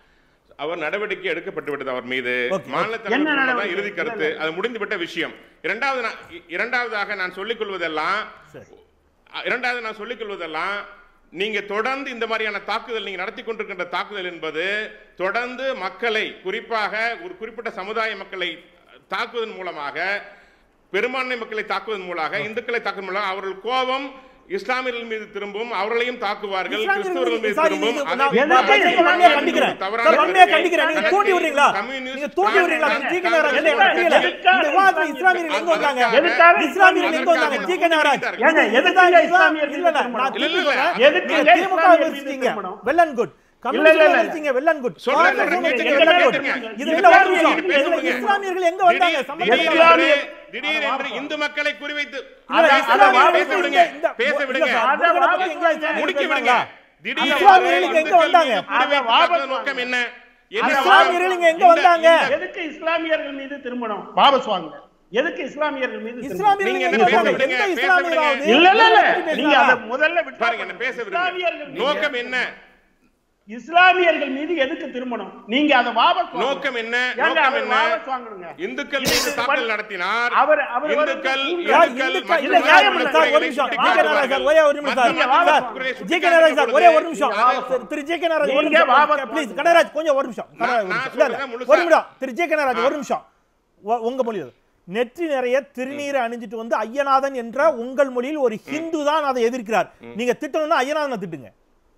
[SPEAKER 1] அவர் நடவடிக்கை எடுக்கப்பட்டு விட்டது அவர் மீது
[SPEAKER 2] Okay,
[SPEAKER 1] மாநில
[SPEAKER 5] என்ன
[SPEAKER 1] தலைவர் சொன்னதுதான்
[SPEAKER 5] நடவடிக்கை?
[SPEAKER 1] இறுதி கருத்து அது முடிந்து விட்ட விஷயம் இரண்டாவது நான் இ- இரண்டாவதாக நான் சொல்லிக் கொள்வதெல்லாம்
[SPEAKER 2] சரி
[SPEAKER 1] அ- இரண்டாவது நான் சொல்லிக் கொள்வதெல்லாம் நீங்க தொடர்ந்து இந்த மாதிரியான தாக்குதல் நீங்க நடத்தி கொண்டிருக்கின்ற தாக்குதல் என்பது தொடர்ந்து மக்களை குறிப்பாக ஒரு குறிப்பிட்ட சமுதாய மக்களை தாக்குவதன் மூலமாக பெரும்பான்மை மக்களை தாக்குவதன் மூலமாக இந்துக்களை தாக்குவதன் மூலம் அவர்கள் கோபம் இஸ்லாமியர்கள் மீது திரும்பும் அவர்களையும் தாக்குவார்கள்
[SPEAKER 2] இஸ்லாமியர்கள்
[SPEAKER 1] கிறிஸ்தவர்கள் மீது
[SPEAKER 2] சார்,
[SPEAKER 1] திரும்பும்
[SPEAKER 2] இது
[SPEAKER 1] அதை
[SPEAKER 2] நான்
[SPEAKER 5] எதுக்கு
[SPEAKER 2] நான்
[SPEAKER 5] இஸ்லாமியர்கள்
[SPEAKER 2] வன்மையா கண்டிக்கிறேன்.
[SPEAKER 1] தவறான
[SPEAKER 2] சார், வன்மையா
[SPEAKER 1] கருத்தை
[SPEAKER 2] கண்டிக்கிறேன். நீங்க
[SPEAKER 1] தனக்கு
[SPEAKER 2] தூண்டி விடுறீங்களா?
[SPEAKER 1] கம்யூனிஸ்ட்
[SPEAKER 2] நீங்க தூண்டி விடுறீங்களா?
[SPEAKER 1] காங்கிரஸ்
[SPEAKER 2] ஜி. கே. நாகராஜ், இல்ல, எனக்கு புரியல.
[SPEAKER 5] எதுக்காக
[SPEAKER 2] இந்த விவாதத்துல இஸ்லாமியர்கள் எங்க வந்தாங்க?
[SPEAKER 5] எதுக்காக
[SPEAKER 2] இஸ்லாமியர்கள் எங்க வந்தாங்க? ஜி. கே. நாகராஜ்.
[SPEAKER 5] ஏங்க,
[SPEAKER 2] இது-
[SPEAKER 5] எதுக்காக
[SPEAKER 2] இதுதான்
[SPEAKER 5] இஸ்லாமியர்கள்
[SPEAKER 2] இல்ல, இல்ல,
[SPEAKER 5] திருமணம்?
[SPEAKER 2] நான்
[SPEAKER 1] இல்ல,
[SPEAKER 2] திருப்பி
[SPEAKER 1] இல்ல,
[SPEAKER 2] சொல்றேன்.
[SPEAKER 5] எதுக்காக
[SPEAKER 2] நீங்க திமுக
[SPEAKER 5] இஸ்லாமியர்கள்
[SPEAKER 2] விமர்சிச்சீங்க.
[SPEAKER 5] திருமணம்?
[SPEAKER 2] well and good.
[SPEAKER 5] இல்ல, இல்ல,
[SPEAKER 2] கம்யூனிஸ்ட்
[SPEAKER 5] இல்ல.
[SPEAKER 2] விமர்சிச்சீங்க. well and good.
[SPEAKER 1] சொல்றேன்,
[SPEAKER 2] காங்கிரஸ்
[SPEAKER 1] சொல்றேன்,
[SPEAKER 2] விமர்சிச்சீங்க.
[SPEAKER 1] கேட்டுங்க,
[SPEAKER 2] well and good.
[SPEAKER 1] கேட்டுங்க.
[SPEAKER 2] இதுல
[SPEAKER 1] இது
[SPEAKER 2] என்ன ஒரு
[SPEAKER 1] பேச
[SPEAKER 2] நிமிஷம்.
[SPEAKER 1] விடுங்க,
[SPEAKER 2] இதுல
[SPEAKER 1] பேச
[SPEAKER 2] இஸ்லாமியர்கள் எங்க வந்தாங்க
[SPEAKER 1] திடீர்
[SPEAKER 2] சம்பந்தப்பட்ட-
[SPEAKER 5] இஸ்லாமிய-
[SPEAKER 1] திடீர் என்று இந்து மக்களை குறிவைத்து
[SPEAKER 2] இல்ல,
[SPEAKER 5] அத-
[SPEAKER 2] இஸ்லாமியர்கள்
[SPEAKER 5] அத
[SPEAKER 1] பேச
[SPEAKER 2] இங்க-
[SPEAKER 1] விடுங்க
[SPEAKER 2] இந்த-
[SPEAKER 1] பேச
[SPEAKER 2] இல்ல
[SPEAKER 1] விடுங்க
[SPEAKER 2] சார்,
[SPEAKER 5] அத
[SPEAKER 2] முருகனை
[SPEAKER 5] வாபஸ்
[SPEAKER 2] பத்தி எங்க இஸ்லாமியர்கள்
[SPEAKER 1] முடிக்க விடுங்க
[SPEAKER 2] பேசுறாங்களா?
[SPEAKER 1] திடீர்
[SPEAKER 2] இஸ்லாமியர்கள் எங்க வந்தாங்க?
[SPEAKER 5] அத வாபஸ்
[SPEAKER 1] நோக்கம் என்ன
[SPEAKER 5] அத
[SPEAKER 1] என்ன
[SPEAKER 2] இஸ்லாமியர்கள் இங்க எங்க
[SPEAKER 1] இந்த-
[SPEAKER 2] வந்தாங்க?
[SPEAKER 1] இந்த-
[SPEAKER 5] எதுக்கு இஸ்லாமியர்கள் மீது திருமணம் வாபஸ் வாங்க எதுக்கு இஸ்லாமியர்கள் மீது திருமணம்?
[SPEAKER 2] இஸ்லாமியர்கள்
[SPEAKER 1] நீங்க
[SPEAKER 2] எங்க
[SPEAKER 1] என்ன பேச
[SPEAKER 2] வந்தாங்க?
[SPEAKER 1] விடுங்க,
[SPEAKER 2] எந்த
[SPEAKER 1] பேச
[SPEAKER 2] இஸ்லாமியராவது
[SPEAKER 1] விடுங்க.
[SPEAKER 5] இல்ல இல்ல இல்ல
[SPEAKER 2] இஸ்லாமியரை பத்தி
[SPEAKER 5] நீங்க அத
[SPEAKER 2] பேசுறாங்களா?
[SPEAKER 5] முதல்ல விட்டு
[SPEAKER 1] பாருங்க என்ன பேச
[SPEAKER 5] இஸ்லாமியர்கள்
[SPEAKER 1] விடுங்க நோக்கம்
[SPEAKER 5] மீது-
[SPEAKER 1] என்ன
[SPEAKER 5] இஸ்லாமியர்கள் மீது எதுக்கு திருமணம் நீங்க அத வாபஸ் வாங்க.
[SPEAKER 1] நோக்கம் என்ன
[SPEAKER 5] ஏங்க,
[SPEAKER 1] நோக்கம்
[SPEAKER 5] அவர்
[SPEAKER 1] என்ன
[SPEAKER 5] வாபஸ் வாங்கணுங்க
[SPEAKER 1] இந்துக்கள்
[SPEAKER 5] இது
[SPEAKER 1] மீது
[SPEAKER 5] இது
[SPEAKER 1] தாக்குதல்
[SPEAKER 5] பண்ண-
[SPEAKER 1] நடத்தினார்
[SPEAKER 5] அவர் அவர்
[SPEAKER 1] இந்துக்கள்
[SPEAKER 5] வந்து
[SPEAKER 2] யார்
[SPEAKER 1] இந்துக்கள்
[SPEAKER 2] இந்துக்கள்
[SPEAKER 1] மற்ற
[SPEAKER 2] இல்ல,
[SPEAKER 5] இல்ல,
[SPEAKER 2] யார்
[SPEAKER 5] நியாயம்
[SPEAKER 2] இல்ல,
[SPEAKER 5] இல்ல.
[SPEAKER 2] சார், ஒரு
[SPEAKER 1] மக்களை
[SPEAKER 2] நிமிஷம்.
[SPEAKER 1] சுட்டிக்
[SPEAKER 2] ஜி. கே. நாராயணன் சார், ஒரே ஒரு நிமிஷம் சார்.
[SPEAKER 1] மத்திய
[SPEAKER 2] சார்,
[SPEAKER 1] மக்களை
[SPEAKER 2] ஜி.
[SPEAKER 1] சுட்டிக்
[SPEAKER 2] கே. நாராயணன் சார், ஒரே ஒரு நிமிஷம்.
[SPEAKER 1] காட்டும்போது
[SPEAKER 2] திரு- திரு ஜி. கே. நாராயணன், ஒரு
[SPEAKER 5] நீங்க
[SPEAKER 2] நிமிஷம்.
[SPEAKER 5] வாபஸ்
[SPEAKER 2] ப்ளீஸ்,
[SPEAKER 5] வாங்க.
[SPEAKER 2] கனகராஜ், கொஞ்சம் ஒரு நிமிஷம். கனகராஜ், ஒரு
[SPEAKER 1] நான்
[SPEAKER 2] நிமிஷம். இல்ல, இல்ல,
[SPEAKER 1] சொல்றதை முழுசா-
[SPEAKER 2] ஒரு நிமிடம். திரு ஜி. கே. நாராயணன், ஒரு நிமிஷம். உ- உங்க மொழி அது. நெற்றி நிறைய திருநீரை அணிஞ்சிட்டு வந்து ஐயநாதன் என்ற உங்கள் மொழியில் ஒரு ஹிந்து தான் அதை எதிர்க்கிறார் நீங்க திட்டணும்னா ஐயநாதனை திட்டுங்க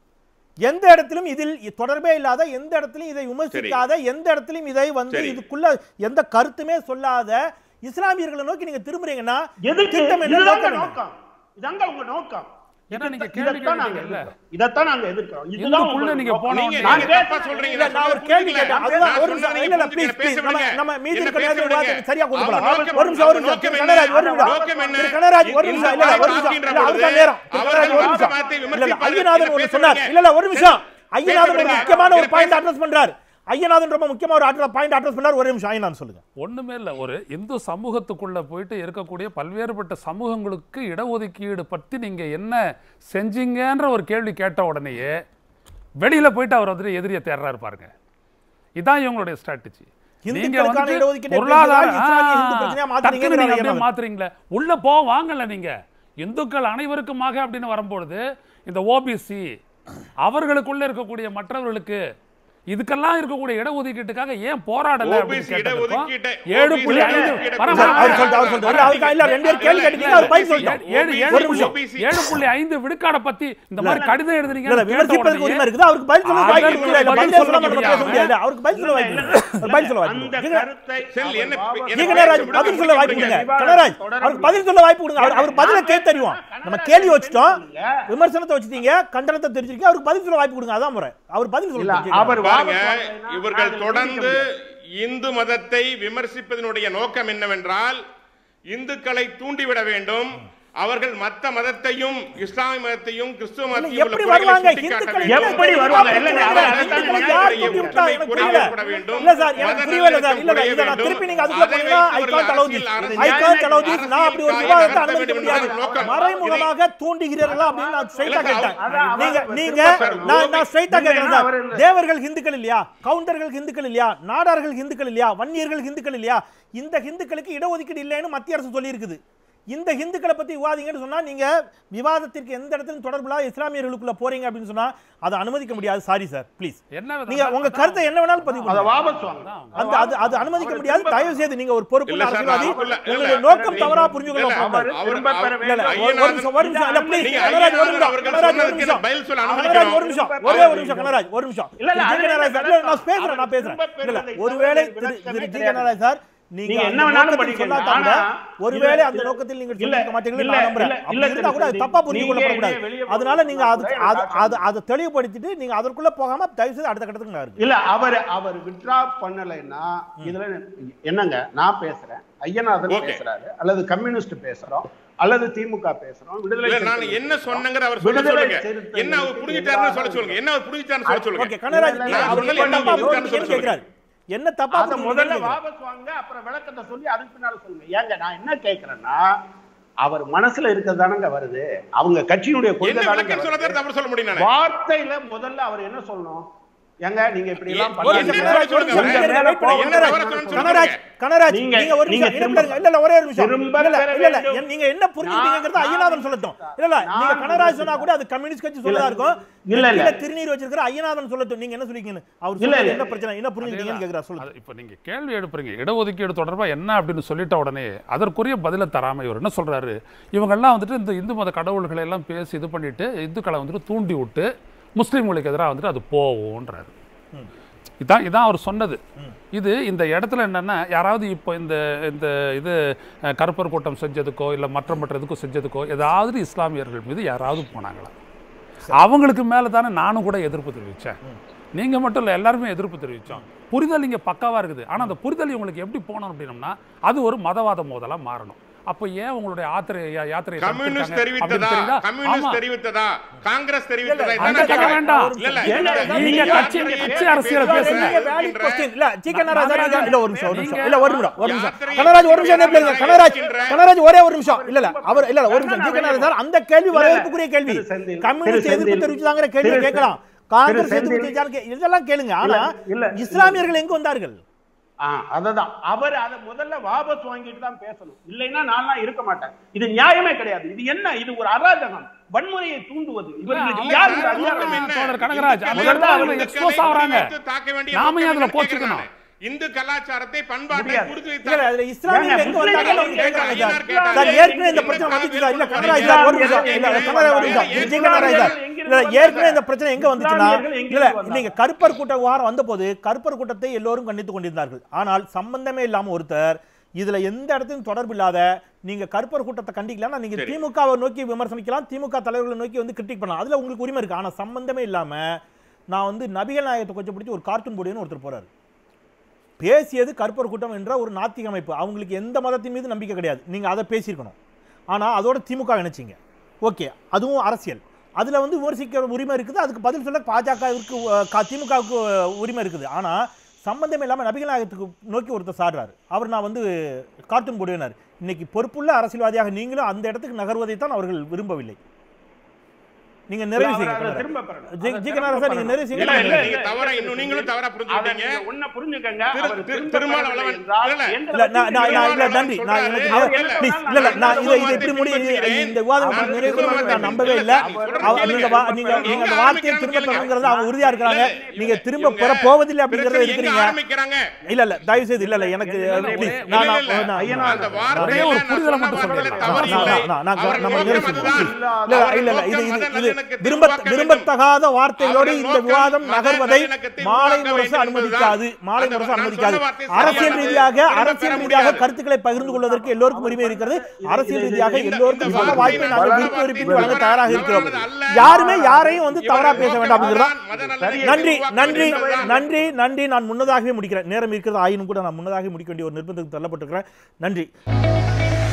[SPEAKER 2] எந்த இடத்திலும் இதில் தொடர்பே இல்லாத எந்த இடத்திலும் இதை விமர்சிக்காத எந்த இடத்திலும் இதை வந்து
[SPEAKER 1] சரி.
[SPEAKER 2] இதுக்குள்ள எந்த கருத்துமே சொல்லாத இஸ்லாமியர்களை நோக்கி நீங்க திரும்புறீங்கன்னா
[SPEAKER 5] எதுக்கு
[SPEAKER 2] திட்டம் என்ன
[SPEAKER 5] இதுதாங்க
[SPEAKER 2] நோக்கம் என்ன?
[SPEAKER 5] நோக்கம் இதாங்க உங்க நோக்கம்
[SPEAKER 4] ஏன்னா நீங்க
[SPEAKER 5] இதைத்தான்
[SPEAKER 4] கேள்வி
[SPEAKER 5] இதைத்தான் நாங்க
[SPEAKER 4] கேட்டீங்கல்ல.
[SPEAKER 5] எதிர்க்கிறோம். இதைத்தான் நாங்க எதிர்க்கிறோம் இதுதான்
[SPEAKER 4] இந்துக்குள்ள
[SPEAKER 5] உங்க
[SPEAKER 4] நீங்க
[SPEAKER 5] நோக்கம்.
[SPEAKER 4] போன
[SPEAKER 1] நீங்க
[SPEAKER 4] உடனே-
[SPEAKER 5] நான்
[SPEAKER 1] நீங்க தப்பா
[SPEAKER 5] கேட்டேன்.
[SPEAKER 1] சொல்றீங்க
[SPEAKER 2] இல்ல, நான் ஒரு கேள்வி கேட்டேன் அதுதான் ஒரு நிமிஷம் இல்ல இல்ல ப்ளீஸ் ப்ளீஸ் நம்ம நம்ம மீதி இருக்கிற நேரத்துல விவாதத்தை சரியா கொண்டு போலாம் ஒரு நிமிஷம் ஒரு நிமிஷம் திரு கனகராஜ் ஒரு நிமிஷம் திரு கனகராஜ் ஒரு நிமிஷம் இல்ல இல்ல ஒரு நிமிஷம் இல்ல அதுதான் நேரம் திரு கனகராஜ் ஒரு நிமிஷம் இல்ல இல்ல ஐயநாதன் ஒன்று சொன்னார் இல்ல இல்ல ஒரு நிமிஷம் ஐயநாதன் ஒரு முக்கியமான ஒரு பாயிண்ட் அட்ரஸ் பண்றார் ஐயநாதன் ரொம்ப முக்கியமான ஒரு பாயிண்ட் அட்ரஸ் பண்ணார் ஒரு நிமிஷம் ஐயநாதன் சொல்லுங்க
[SPEAKER 4] ஒண்ணுமே இல்ல ஒரு இந்து சமூகத்துக்குள்ள போயிட்டு இருக்கக்கூடிய பல்வேறுபட்ட சமூகங்களுக்கு இடஒதுக்கீடு பத்தி நீங்க என்ன செஞ்சீங்கன்ற ஒரு கேள்வி கேட்ட உடனேயே வெளியில போயிட்டு அவர் வந்து எதிரியை தேடுறாரு பாருங்க இதான் இவங்களுடைய ஸ்ட்ராட்டஜி நீங்க
[SPEAKER 2] இந்துக்களுக்கான
[SPEAKER 4] வந்து
[SPEAKER 2] இடஒதுக்கீட்டை
[SPEAKER 4] பொருளாதார
[SPEAKER 2] பேசுறதா இஸ்லாமிய இந்து பிரச்சனையா
[SPEAKER 4] ஆ,
[SPEAKER 2] மாத்துறீங்க
[SPEAKER 4] டக்குன்னு நீங்க அப்படியே
[SPEAKER 2] ஐயநாதன்.
[SPEAKER 4] மாத்துறீங்களே உள்ள போ வாங்கல நீங்க இந்துக்கள் அனைவருக்குமாக அப்படின்னு வரும்பொழுது இந்த ஓபிசி அவர்களுக்குள்ள இருக்கக்கூடிய மற்றவர்களுக்கு இதுக்கெல்லாம் இருக்கக்கூடிய இடஒதுக்கீட்டுக்காக ஏன் போராடல அப்படின்னு
[SPEAKER 1] OBC
[SPEAKER 4] கேட்டதுக்கும்,
[SPEAKER 1] இடஒதுக்கீட்டை-
[SPEAKER 4] ஏழு
[SPEAKER 1] OBC
[SPEAKER 4] புள்ளி ஐந்து
[SPEAKER 1] இடஒதுக்கீட்டை
[SPEAKER 4] பரவாயில்ல.
[SPEAKER 2] சார், அவர் சொல்லிட்டு அவர் சொல்லிட்டு இல்ல, அவருக்கு இல்ல ரெண்டு பேரும் கேள்வி கேட்டீங்க அவர் பதில் சொல்லிட்டோம்
[SPEAKER 4] ஏழு ஏழு
[SPEAKER 2] ஒரு
[SPEAKER 4] புள்ளி
[SPEAKER 2] நிமிஷம்.
[SPEAKER 4] ஏழு புள்ளி ஐந்து விழுக்காட பத்தி இந்த மாதிரி கடிதம் எழுதுறீங்க
[SPEAKER 2] இல்ல, இல்ல, விமர்சிப்பதற்கு உரிமை இருக்குது அவருக்கு பதில் சொல்ல வாய்ப்பு
[SPEAKER 4] அதற்கு
[SPEAKER 2] இல்லை இல்ல,
[SPEAKER 4] பதில்
[SPEAKER 2] பதில்
[SPEAKER 4] சொல்ல
[SPEAKER 2] சொல்லாம நம்ம பேச
[SPEAKER 4] முடியாம.
[SPEAKER 2] முடியாது அவருக்கு பதில் சொல்ல வாய்ப்பு இல்லை. அவர் பதில் சொல்ல வாய்ப்பு
[SPEAKER 5] அந்த
[SPEAKER 2] இல்லை. நீங்க-
[SPEAKER 5] கருத்தை
[SPEAKER 1] செல்,
[SPEAKER 5] அவர்
[SPEAKER 1] என்ன-
[SPEAKER 5] வாபஸ்
[SPEAKER 1] என்ன-
[SPEAKER 2] நீங்க கனகராஜ் பதில் சொல்ல வாய்ப்பு கொடுங்க கனகராஜ் அவருக்கு பதில் சொல்ல வாய்ப்பு கொடுங்க அவர் அவர் பதில கேட்டறிவோம் நம்ம கேள்வி வச்சுட்டோம் விமர்சனத்தை வச்சுட்டீங்க கண்டனத்தை தெரிஞ்சிருக்கீங்க அவருக்கு பதில் சொல்ல வாய்ப்பு கொடுங்க அதான் முறை அவர் பதில்
[SPEAKER 5] இல்ல
[SPEAKER 2] சொல்ல
[SPEAKER 5] அவர்
[SPEAKER 1] பாருங்க
[SPEAKER 5] வாபஸ் வாங்கலைன்னா
[SPEAKER 1] இவர்கள்
[SPEAKER 5] நாங்கள்
[SPEAKER 1] தொடர்ந்து
[SPEAKER 5] சிந்திக்க
[SPEAKER 1] இந்து மதத்தை விமர்சிப்பதனுடைய நோக்கம் என்னவென்றால் இந்துக்களை தூண்டிவிட வேண்டும் அவர்கள் மத்த மதத்தையும் இஸ்லாமிய மதத்தையும் கிறிஸ்துவ மதத்தையும்
[SPEAKER 2] எப்படி
[SPEAKER 1] உள்ள குறைகளை
[SPEAKER 2] வருவாங்க
[SPEAKER 1] சுட்டிக்காட்ட
[SPEAKER 2] ஹிந்துக்கள்
[SPEAKER 1] வேண்டும்.
[SPEAKER 5] எப்படி வருவாங்க? இல்லைங்க,
[SPEAKER 1] அவர்
[SPEAKER 5] அதான்
[SPEAKER 1] இந்துக்களை
[SPEAKER 5] அதான்
[SPEAKER 2] யார்
[SPEAKER 1] இடையே
[SPEAKER 2] தூண்டி விட்டா
[SPEAKER 1] ஒற்றுமை
[SPEAKER 2] எனக்கு
[SPEAKER 1] குறைக்கப்பட
[SPEAKER 2] புரியல.
[SPEAKER 1] வேண்டும்.
[SPEAKER 2] இல்ல சார், எனக்கு
[SPEAKER 1] மத
[SPEAKER 2] புரியல சார்.
[SPEAKER 1] நல்லிணக்கம்
[SPEAKER 2] இல்ல, இல்ல,
[SPEAKER 1] குறைய
[SPEAKER 2] இதை நான்
[SPEAKER 1] வேண்டும்.
[SPEAKER 2] திருப்பி நீங்க அதுக்குள்ள
[SPEAKER 1] அதை
[SPEAKER 2] போனீங்கன்னா I
[SPEAKER 1] வைத்து
[SPEAKER 2] can't allow
[SPEAKER 1] அவர்கள்
[SPEAKER 2] this.
[SPEAKER 1] அரசியல்
[SPEAKER 2] I can't allow this. நான் அப்படி ஒரு
[SPEAKER 1] அரசியல்
[SPEAKER 2] விவாதத்தை
[SPEAKER 1] காய
[SPEAKER 2] அனுமதிக்க
[SPEAKER 1] நடத்த
[SPEAKER 2] முடியாது.
[SPEAKER 1] வேண்டும் என்பது
[SPEAKER 2] மறைமுகமாக தூண்டுகிறீர்களா அப்படின்னு நான் straight ஆ
[SPEAKER 1] இல்ல சார்,
[SPEAKER 2] கேட்டேன்.
[SPEAKER 5] அதான் அவர்
[SPEAKER 2] நீங்க
[SPEAKER 5] அவர்
[SPEAKER 2] நீங்க
[SPEAKER 5] திரும்ப
[SPEAKER 2] நான் நான் straight ஆ
[SPEAKER 5] நீங்க
[SPEAKER 2] கேட்கிறேன்
[SPEAKER 5] என்ன
[SPEAKER 2] சார்.
[SPEAKER 5] அவர் இல்ல.
[SPEAKER 2] தேவர்கள் ஹிந்துக்கள் இல்லையா கவுண்டர்கள் ஹிந்துக்கள் இல்லையா நாடார்கள் ஹிந்துக்கள் இல்லையா வன்னியர்கள் ஹிந்துக்கள் இல்லையா இந்த ஹிந்துக்களுக்கு இடஒதுக்கீடு இல்லைன்னு மத்திய அரசு சொல்லி இருக்குது இந்த ஹிந்துக்களை பத்தி விவாதிங்கன்னு சொன்னா நீங்க விவாதத்திற்கு எந்த இடத்திலும் தொடர்புல இஸ்லாமியர்களுக்குள்ள போறீங்க அப்படின்னு சொன்னா அதை அனுமதிக்க முடியாது சாரி சார் ப்ளீஸ்
[SPEAKER 4] என்ன விதம்?
[SPEAKER 2] நீங்க உங்க கருத்தை என்ன வேணாலும் பதிவு
[SPEAKER 5] அதை
[SPEAKER 2] பண்ணுங்க
[SPEAKER 5] வாபஸ் வாங்க
[SPEAKER 2] அந்த அது அது அனுமதிக்க முடியாது தயவு செய்து நீங்க ஒரு பொறுப்புள்ள
[SPEAKER 1] இல்ல சார்,
[SPEAKER 2] அரசியல்வாதி
[SPEAKER 1] இல்ல, இல்ல,
[SPEAKER 2] உங்களுடைய
[SPEAKER 1] இல்ல,
[SPEAKER 2] நோக்கம்
[SPEAKER 1] இல்ல,
[SPEAKER 2] தவறா
[SPEAKER 1] இல்ல,
[SPEAKER 2] புரிஞ்சு
[SPEAKER 1] இல்ல,
[SPEAKER 2] கொள்ள
[SPEAKER 5] அவர்
[SPEAKER 2] கூடாது.
[SPEAKER 1] அவர்
[SPEAKER 5] திரும்ப பெற
[SPEAKER 2] இல்ல, இல்ல,
[SPEAKER 5] வேண்டும்.
[SPEAKER 2] ஒரு- ஒரு நிமிஷம், ஒரு நிமிஷம், இல்ல, please,
[SPEAKER 1] நீங்க
[SPEAKER 2] கனகராஜ், ஒரு
[SPEAKER 1] ஐயனார்
[SPEAKER 2] நிமிஷம்,
[SPEAKER 1] அவர்கள்
[SPEAKER 2] கனகராஜ், ஒரு
[SPEAKER 1] சொன்னதுக்கு
[SPEAKER 2] நிமிஷம்.
[SPEAKER 1] பதில் சொல்ல
[SPEAKER 2] கனகராஜ்,
[SPEAKER 1] அனுமதிக்கிறோம்.
[SPEAKER 2] ஒரு நிமிஷம், ஒரே ஒரு நிமிஷம், கனகராஜ், ஒரு நிமிஷம்.
[SPEAKER 5] இல்ல, இல்ல,
[SPEAKER 2] திரு
[SPEAKER 5] அது
[SPEAKER 2] ஜி. கனகராஜ் சார், இல்ல, நான் பேசுறேன், நான்
[SPEAKER 5] அவர்
[SPEAKER 2] பேசுறேன்.
[SPEAKER 5] திரும்ப
[SPEAKER 2] இல்ல, இல்ல,
[SPEAKER 5] பெறுவதை
[SPEAKER 2] ஒருவேளை
[SPEAKER 5] தவிர
[SPEAKER 2] திரு-
[SPEAKER 5] விளக்கமே
[SPEAKER 2] திரு ஜி.
[SPEAKER 5] கிடையாது.
[SPEAKER 2] கனகராஜ் சார், நீங்க
[SPEAKER 5] நீங்க
[SPEAKER 2] அந்த
[SPEAKER 5] என்ன வேணாலும்
[SPEAKER 2] நோக்கத்தில்
[SPEAKER 5] படிக்கலாம்.
[SPEAKER 2] சொல்லாத கூட,
[SPEAKER 5] ஆனா,
[SPEAKER 2] ஒருவேளை
[SPEAKER 5] இல்ல,
[SPEAKER 2] அந்த
[SPEAKER 5] இல்ல,
[SPEAKER 2] நோக்கத்தில் நீங்கள்
[SPEAKER 5] இல்ல,
[SPEAKER 2] சொல்லியிருக்க மாட்டீங்கன்னு
[SPEAKER 5] இல்ல,
[SPEAKER 2] நான் நம்புறேன்.
[SPEAKER 5] இல்ல,
[SPEAKER 2] அப்படி
[SPEAKER 5] இல்ல,
[SPEAKER 2] இருந்தா கூட அது
[SPEAKER 5] திரு
[SPEAKER 2] தப்பா புரிஞ்சு
[SPEAKER 5] நீங்க
[SPEAKER 2] கொள்ளப்படக்கூடாது.
[SPEAKER 5] ஏன் வெளியே
[SPEAKER 2] அதனால நீங்க அது
[SPEAKER 5] போகக்கூடாது?
[SPEAKER 2] அது அது அதை தெளிவுபடுத்திட்டு நீங்க அதற்குள்ள போகாம தயவு செய்து அடுத்த கட்டத்துக்கு நான் இருக்கு
[SPEAKER 5] இல்ல அவர் அவர் வித்ரா பண்ணலைன்னா இதுல என்னங்க நான் பேசுறேன் ஐயநாதன்
[SPEAKER 1] Okay.
[SPEAKER 5] பேசுறாரு அல்லது கம்யூனிஸ்ட் பேசுறோம் அல்லது திமுக பேசுறோம் விடுதலை
[SPEAKER 1] இல்ல நான்
[SPEAKER 5] சிறுத்தைகள்
[SPEAKER 1] என்ன
[SPEAKER 5] பேசுறோம்.
[SPEAKER 1] சொன்னங்கற அவர் சொல்ல
[SPEAKER 5] விடுதலை
[SPEAKER 1] சொல்லுங்க
[SPEAKER 5] சிறுத்தைகளுக்கு
[SPEAKER 1] என்ன அவர் புரிஞ்சிட்டாருன்னு சொல்ல சொல்லுங்க என்ன அவர் புரிஞ்சிட்டாருன்னு சொல்ல சொல்லுங்க
[SPEAKER 2] ஓகே கனகராஜ்
[SPEAKER 5] இல்ல,
[SPEAKER 2] நீங்க
[SPEAKER 5] இல்ல,
[SPEAKER 2] அவர்
[SPEAKER 1] முதல்ல
[SPEAKER 2] என்ன
[SPEAKER 1] என்ன
[SPEAKER 2] தப்பா
[SPEAKER 1] புரிஞ்சுக்கிட்டாருன்னு
[SPEAKER 2] புரிஞ்சுக்கிட்டேன்னு
[SPEAKER 1] சொல்லுங்க.
[SPEAKER 2] கேட்கிறாரு என்ன தப்பா
[SPEAKER 5] அத முதல்ல
[SPEAKER 2] புரிஞ்சுக்கிட்டேன்னு
[SPEAKER 5] வாபஸ் வாங்க அப்புறம் விளக்கத்தை சொல்லி அதுக்கு பின்னால சொல்லுங்க ஏங்க நான் என்ன கேக்குறேன்னா அவர் மனசுல இருக்கிறதானங்க வருது அவங்க கட்சியினுடைய கொள்கை
[SPEAKER 1] என்ன
[SPEAKER 5] தானங்க
[SPEAKER 1] விளக்கம்
[SPEAKER 5] வருது.
[SPEAKER 1] சொல்லாத தப்பு சொல்ல முடியும் நானு
[SPEAKER 5] வார்த்தையில முதல்ல அவர் என்ன சொல்லணும் ஏங்க நீங்க இப்படி எல்லாம்
[SPEAKER 1] ஒரு
[SPEAKER 2] ஒரு நிமிஷம்
[SPEAKER 1] என்ன
[SPEAKER 2] கனகராஜ், ஒரு
[SPEAKER 1] சொல்லுங்க,
[SPEAKER 2] நிமிஷம்
[SPEAKER 1] வேற
[SPEAKER 2] இருங்க, wait பண்ணுங்க.
[SPEAKER 1] என்ன
[SPEAKER 2] கனகராஜ்,
[SPEAKER 1] தவறு சொன்னேன்னு
[SPEAKER 2] கனகராஜ், கனகராஜ்,
[SPEAKER 5] நீங்க-
[SPEAKER 2] நீங்க ஒரு
[SPEAKER 5] நீங்க
[SPEAKER 2] நிமிஷம்
[SPEAKER 5] திரும்ப-
[SPEAKER 2] இருங்க. இல்ல, இல்ல, ஒரே ஒரு நிமிஷம்.
[SPEAKER 5] திரும்ப
[SPEAKER 2] இல்ல, இல்ல,
[SPEAKER 5] பெற
[SPEAKER 2] இல்ல, இல்ல,
[SPEAKER 5] வேண்டும்.
[SPEAKER 2] என் நீங்க என்ன புரிஞ்சுக்கிட்டீங்கிறத
[SPEAKER 5] நான்
[SPEAKER 2] ஐயநாதன் சொல்லட்டும். இல்ல, இல்ல,
[SPEAKER 5] நான்
[SPEAKER 2] நீங்க கனகராஜ் சொன்னா
[SPEAKER 5] புரிஞ்சுக்கிட்டேன்.
[SPEAKER 2] கூட அது கம்யூனிஸ்ட் கட்சி சொல்லதா இருக்கும்.
[SPEAKER 5] இல்ல, இல்ல.
[SPEAKER 2] நெத்தியில திருநீர் வச்சிருக்கிற ஐயநாதன் சொல்லட்டும். நீங்க என்ன சொல்லிருக்கீங்கன்னு. அவர்
[SPEAKER 5] இல்ல,
[SPEAKER 2] சொன்னது
[SPEAKER 5] இல்ல.
[SPEAKER 2] என்ன பிரச்சனை, என்ன புரிஞ்சுக்கிட்டீங்கன்னு கேக்குறாரு, சொல்லுங்க.
[SPEAKER 4] அது இப்போ நீங்க கேள்வி எழுப்புறீங்க இடஒதுக்கீடு தொடர்பா என்ன அப்படின்னு சொல்லிட்ட உடனே அதற்குரிய பதிலை தராம இவர் என்ன சொல்றாரு இவங்கெல்லாம் வந்துட்டு இந்த இந்து மத கடவுள்களை எல்லாம் பேசி இது பண்ணிட்டு இந்துக்களை வந்துட்டு தூண்டி விட்டு முஸ்லீம்களுக்கு எதிராக வந்துட்டு அது போகும்ன்றாரு இதான் இதான் அவர் சொன்னது இது இந்த இடத்துல என்னன்னா யாராவது இப்போ இந்த இந்த இது அஹ், கருப்பர் கூட்டம் செஞ்சதுக்கோ இல்லை மற்ற மற்ற இதுக்கோ செஞ்சதுக்கோ ஏதாவது இஸ்லாமியர்கள் மீது யாராவது போனாங்களா அவங்களுக்கு மேலே தானே நானும் கூட எதிர்ப்பு தெரிவித்தேன் நீங்க மட்டும் இல்லை எல்லாருமே எதிர்ப்பு தெரிவித்தோம் புரிதல் இங்கே பக்காவா இருக்குது ஆனால் அந்த புரிதல் இவங்களுக்கு எப்படி போகணும் அப்படின்னம்னா அது ஒரு மதவாத மோதலாக மாறணும் அப்போ ஏன் உங்களுடைய யாத்திரை யா- யாத்திரையை
[SPEAKER 1] கம்யூனிஸ்ட்
[SPEAKER 4] தடுத்திருக்காங்க அப்படின்னு
[SPEAKER 1] தெரிவித்ததா
[SPEAKER 4] தெரியுதா?
[SPEAKER 1] கம்யூனிஸ்ட்
[SPEAKER 4] ஆமா.
[SPEAKER 1] தெரிவித்ததா காங்கிரஸ் தெரிவித்ததா
[SPEAKER 2] இல்ல,
[SPEAKER 1] இதான்
[SPEAKER 4] அந்த
[SPEAKER 1] நான்
[SPEAKER 4] கேட்க
[SPEAKER 1] கேட்கிறேன்.
[SPEAKER 4] வேண்டாம்.
[SPEAKER 1] இல்ல, இல்ல,
[SPEAKER 2] இல்ல,
[SPEAKER 1] இந்த-
[SPEAKER 2] இல்ல,
[SPEAKER 1] இந்த
[SPEAKER 4] நீங்க கட்சி
[SPEAKER 1] யாத்திரையை
[SPEAKER 4] கட்சி அரசியலை
[SPEAKER 1] பேசி
[SPEAKER 4] பேசுங்க.
[SPEAKER 2] நீங்க valid
[SPEAKER 1] இருக்கின்ற-
[SPEAKER 2] question. இல்ல, சி. கனகராஜ்,
[SPEAKER 4] நாகராஜன்,
[SPEAKER 2] இல்ல, ஒரு நிமிஷம், ஒரு நிமிஷம்.
[SPEAKER 4] நீங்க-
[SPEAKER 2] இல்ல, ஒரு நிமிடம், ஒரு நிமிஷம்.
[SPEAKER 1] யாத்திரை
[SPEAKER 2] கனகராஜ், ஒரு நிமிஷம் என்ன பேசுங்க.
[SPEAKER 1] யாத்திரை
[SPEAKER 2] கனகராஜ்,
[SPEAKER 1] இருக்கின்ற-
[SPEAKER 2] கனகராஜ், ஒரே ஒரு நிமிஷம். இல்ல, இல்ல, அவர் இல்ல, இல்ல, ஒரு நிமிஷம். சி. கனகராஜ் சார், அந்த கேள்வி வரவேற்புக்குரிய கேள்வி
[SPEAKER 5] திரு செந்தில்,
[SPEAKER 2] கம்யூனிஸ்ட்
[SPEAKER 5] திரு
[SPEAKER 2] எதிர்ப்பு
[SPEAKER 5] செந்தில்,
[SPEAKER 2] தெரிவிச்சாங்கிற கேள்வி
[SPEAKER 5] திரு
[SPEAKER 2] கேட்கலாம்
[SPEAKER 5] திரு
[SPEAKER 2] காங்கிரஸ் எதிர்ப்பு
[SPEAKER 5] செந்தில்.
[SPEAKER 2] தெரிவிச்சாங்க கே- இதெல்லாம் கேளுங்க ஆனா
[SPEAKER 5] இல்ல, இல்ல.
[SPEAKER 2] இஸ்லாமியர்கள் எங்க வந்தார்கள்
[SPEAKER 5] ஆ, அததான் அவர் அதை முதல்ல வாபஸ் வாங்கிட்டு தான் பேசணும் இல்லைன்னா நான்லாம் இருக்க மாட்டேன் இது நியாயமே கிடையாது இது என்ன இது ஒரு அராஜகம் வன்முறையை தூண்டுவது இவர்களுக்கு
[SPEAKER 4] இல்ல,
[SPEAKER 5] யார்
[SPEAKER 4] அவங்க
[SPEAKER 5] இந்த
[SPEAKER 1] நோக்கம்
[SPEAKER 5] அதிகாரம்?
[SPEAKER 1] என்ன?
[SPEAKER 4] தோழர் கனகராஜ்,
[SPEAKER 1] இந்துக்களை
[SPEAKER 4] முதல்ல அவங்க
[SPEAKER 1] இந்துக்களை
[SPEAKER 4] expose ஆகுறாங்க.
[SPEAKER 1] குறிவைத்து தாக்க வேண்டிய
[SPEAKER 4] நாம ஏன்
[SPEAKER 1] நோக்கம்
[SPEAKER 4] அதுல
[SPEAKER 1] என்னன்னு
[SPEAKER 4] கோச்சுக்கணும்?
[SPEAKER 1] கேட்கிறேன் நானு. இந்து கலாச்சாரத்தை பண்பாட்டை
[SPEAKER 5] முடியாது.
[SPEAKER 1] குறித்து
[SPEAKER 2] இல்ல,
[SPEAKER 1] வைத்தால்
[SPEAKER 2] அதுல இஸ்லாமியர்கள் எங்க
[SPEAKER 5] ஏங்க,
[SPEAKER 2] வந்தாங்கன்னு
[SPEAKER 5] முஸ்லிம்கள்
[SPEAKER 2] கேட்கறாங்க சார்.
[SPEAKER 1] ஐயனார் கேட்டாங்க.
[SPEAKER 2] சார், ஏற்கனவே இந்த பிரச்சனை வந்துச்சு சார். இல்ல, கனகராஜ் சார், ஒரு நிமிஷம். இல்ல, இல்ல, கனகராஜ் ஒரு நிமிஷம்.
[SPEAKER 1] இஸ்லாமியர்கள்
[SPEAKER 2] விஜய் கனகராஜ் சார். இல்ல, ஏற்கனவே இந்த பிரச்சனை எங்க வந்துச்சுன்னா
[SPEAKER 5] இஸ்லாமியர்கள் எங்க
[SPEAKER 2] இல்ல
[SPEAKER 5] வந்தாங்க?
[SPEAKER 2] நீங்க கருப்பர் கூட்ட விவகாரம் வந்தபோது கருப்பர் கூட்டத்தை எல்லோரும் கண்டித்துக் கொண்டிருந்தார்கள் ஆனால் சம்பந்தமே இல்லாம ஒருத்தர் இதுல எந்த இடத்தையும் தொடர்பு இல்லாத நீங்க கருப்பர் கூட்டத்தை கண்டிக்கலாம் நீங்க
[SPEAKER 1] சரி.
[SPEAKER 2] திமுகவை நோக்கி விமர்சனிக்கலாம் திமுக தலைவர்களை நோக்கி வந்து கிரிட்டிக் பண்ணலாம் அதுல உங்களுக்கு உரிமை இருக்கு ஆனா சம்பந்தமே இல்லாம நான் வந்து நபிகள் நாயகத்தை கொஞ்சம் பிடிச்சி ஒரு கார்ட்டூன் போடுவேன்னு ஒருத்தர் போறாரு பேசியது கருப்பர் கூட்டம் என்ற ஒரு நாத்திக அமைப்பு அவங்களுக்கு எந்த மதத்தின் மீது நம்பிக்கை கிடையாது நீங்க அதை பேசியிருக்கணும் ஆனா அதோட திமுக இணைச்சிங்க ஓகே அதுவும் அரசியல் அதுல வந்து விமர்சிக்கிற உரிமை இருக்குது அதுக்கு பதில் சொல்ல பாஜகவிற்கு திமுகவுக்கு உரிமை இருக்குது ஆனா சம்பந்தமே இல்லாம நபிகள் நாயகத்துக்கு நோக்கி ஒருத்தர் சாடுறாரு அவர் நான் வந்து கார்ட்டூன் போடுவேனார் இன்னைக்கு பொறுப்புள்ள அரசியல்வாதியாக நீங்களும் அந்த இடத்துக்கு நகர்வதை தான் அவர்கள் விரும்பவில்லை நீங்க நிறைவு
[SPEAKER 5] அவர் அதை
[SPEAKER 2] செய்யுங்க
[SPEAKER 5] திரும்ப பெறணும்.
[SPEAKER 2] ஜி-
[SPEAKER 5] அதை
[SPEAKER 2] ஜி.
[SPEAKER 5] திரும்ப
[SPEAKER 2] கனகராஜ், நீங்க
[SPEAKER 5] பெறணும்.
[SPEAKER 2] நிறைவு செய்யுங்க.
[SPEAKER 5] இல்ல, இல்ல,
[SPEAKER 1] நீங்க
[SPEAKER 5] இல்ல,
[SPEAKER 1] தவறா
[SPEAKER 5] இல்ல,
[SPEAKER 1] இன்னும்
[SPEAKER 5] இல்ல,
[SPEAKER 1] நீங்களும்
[SPEAKER 5] இல்ல.
[SPEAKER 1] தவறா
[SPEAKER 5] அதை
[SPEAKER 1] புரிஞ்சுக்கிட்டீங்க.
[SPEAKER 5] நீங்க ஒண்ண புரிஞ்சுக்கங்க
[SPEAKER 1] திரு-
[SPEAKER 5] அவர்
[SPEAKER 1] திரு-
[SPEAKER 5] திரும்ப
[SPEAKER 1] திருமாவளவன்
[SPEAKER 5] பெறவில்லை என்றால்
[SPEAKER 1] இல்ல,
[SPEAKER 5] எந்த
[SPEAKER 2] இல்ல நான் நான் நான் இல்ல
[SPEAKER 1] திருமாவளவன்
[SPEAKER 2] நன்றி நான் எனக்கு
[SPEAKER 1] சொல்றாரு.
[SPEAKER 2] இது-
[SPEAKER 1] இல்ல,
[SPEAKER 2] please,
[SPEAKER 1] நான்
[SPEAKER 2] இல்ல இல்ல நான் இதை இதை
[SPEAKER 1] நான்
[SPEAKER 2] இப்படி முடி
[SPEAKER 1] பின்பற்றுகிறேன்.
[SPEAKER 2] இந்த விவாதம்
[SPEAKER 1] நான்
[SPEAKER 2] நிறைவு
[SPEAKER 1] திருமாவளவன்
[SPEAKER 2] நான் நம்பவே இல்ல
[SPEAKER 1] அவர்
[SPEAKER 2] அவ- நீங்க வா- நீங்க நீங்க அந்த வார்த்தையை திரும்ப பெறணுங்கிறது அவங்க உறுதியா இருக்கிறாங்க நீங்க திரும்ப பெற போவதில்லை அப்படிங்கறத
[SPEAKER 1] பிரச்சனை எங்க
[SPEAKER 2] இருக்கிறீங்க
[SPEAKER 1] ஆரம்பிக்கிறாங்க
[SPEAKER 2] இல்ல இல்ல தயவு செய்து இல்ல இல்ல எனக்கு please, நான்
[SPEAKER 1] இல்ல,
[SPEAKER 2] நான்
[SPEAKER 1] இல்ல.
[SPEAKER 2] நான்
[SPEAKER 5] ஐயனா,
[SPEAKER 1] அந்த
[SPEAKER 5] ஒரே
[SPEAKER 1] வார்த்தையில
[SPEAKER 4] ஒரு
[SPEAKER 1] நான்
[SPEAKER 4] புரிதலை
[SPEAKER 1] சொன்ன
[SPEAKER 4] மட்டும்
[SPEAKER 1] வார்த்தையில
[SPEAKER 4] சொல்லிடுறேன்.
[SPEAKER 1] தவறு
[SPEAKER 2] நான்,
[SPEAKER 1] இல்லை.
[SPEAKER 2] நான், நான்,
[SPEAKER 1] அவர்
[SPEAKER 2] நம்ம
[SPEAKER 1] நோக்கம்
[SPEAKER 2] நிறைவு
[SPEAKER 1] அதுதான்.
[SPEAKER 2] செய்வோம். இல்ல
[SPEAKER 1] அவர்
[SPEAKER 2] இல்ல இல்ல இது
[SPEAKER 1] நோக்கம்
[SPEAKER 2] இது
[SPEAKER 1] மத
[SPEAKER 2] இது
[SPEAKER 1] நல்லிணக்கத்தை
[SPEAKER 2] விரும்ப
[SPEAKER 1] உருவாக்க வேண்டும்.
[SPEAKER 2] விரும்பத்தகாத வார்த்தைகளோடு
[SPEAKER 1] அவர்
[SPEAKER 2] இந்த
[SPEAKER 1] நோக்கம்
[SPEAKER 2] விவாதம்
[SPEAKER 1] மத
[SPEAKER 2] நகர்வதை
[SPEAKER 1] நல்லிணக்கத்தை
[SPEAKER 2] மாலை
[SPEAKER 1] உருவாக்க
[SPEAKER 2] முரசு
[SPEAKER 1] வேண்டும்
[SPEAKER 2] அனுமதிக்காது
[SPEAKER 1] என்பதுதான்.
[SPEAKER 2] மாலை
[SPEAKER 1] அந்த
[SPEAKER 2] முரசு
[SPEAKER 1] நான்
[SPEAKER 2] அனுமதிக்காது
[SPEAKER 1] சொன்ன வார்த்தை
[SPEAKER 2] அரசியல்
[SPEAKER 1] சரியானது.
[SPEAKER 2] ரீதியாக
[SPEAKER 1] திரும்ப
[SPEAKER 2] அரசியல்
[SPEAKER 1] பெற
[SPEAKER 2] ரீதியாக
[SPEAKER 1] முடியாது.
[SPEAKER 2] கருத்துக்களை பகிர்ந்து கொள்வதற்கு எல்லோருக்கும் உரிமை இருக்கிறது அரசியல்
[SPEAKER 1] இந்த-
[SPEAKER 2] ரீதியாக
[SPEAKER 1] இந்த-
[SPEAKER 2] எல்லோருக்கும்
[SPEAKER 1] இந்த
[SPEAKER 2] சம
[SPEAKER 1] வார்த்தை
[SPEAKER 2] வாய்ப்பை நாங்கள்
[SPEAKER 1] தவறான
[SPEAKER 2] விருப்ப விருப்பி
[SPEAKER 1] வார்த்தை
[SPEAKER 2] வழங்க தயாராக இருக்கிறோம்
[SPEAKER 1] தவறானது அல்ல.
[SPEAKER 2] யாருமே யாரையும் வந்து
[SPEAKER 1] இவர்
[SPEAKER 2] தவறா பேச வேண்டாம்
[SPEAKER 1] நோக்கம்
[SPEAKER 2] அப்படிங்கிறதா
[SPEAKER 1] மத நல்லிணக்கத்தை
[SPEAKER 2] நன்றி
[SPEAKER 1] உருவாக்க
[SPEAKER 2] நன்றி
[SPEAKER 1] வேண்டும் என்பதுதான்.
[SPEAKER 2] நன்றி நன்றி நான் முன்னதாகவே முடிக்கிறேன் நேரம் இருக்கிறது ஆயினும் கூட நான் முன்னதாக முடிக்க வேண்டிய ஒரு நிர்பந்தத்துக்கு தள்ளப்பட்டிருக்கிறேன் நன்றி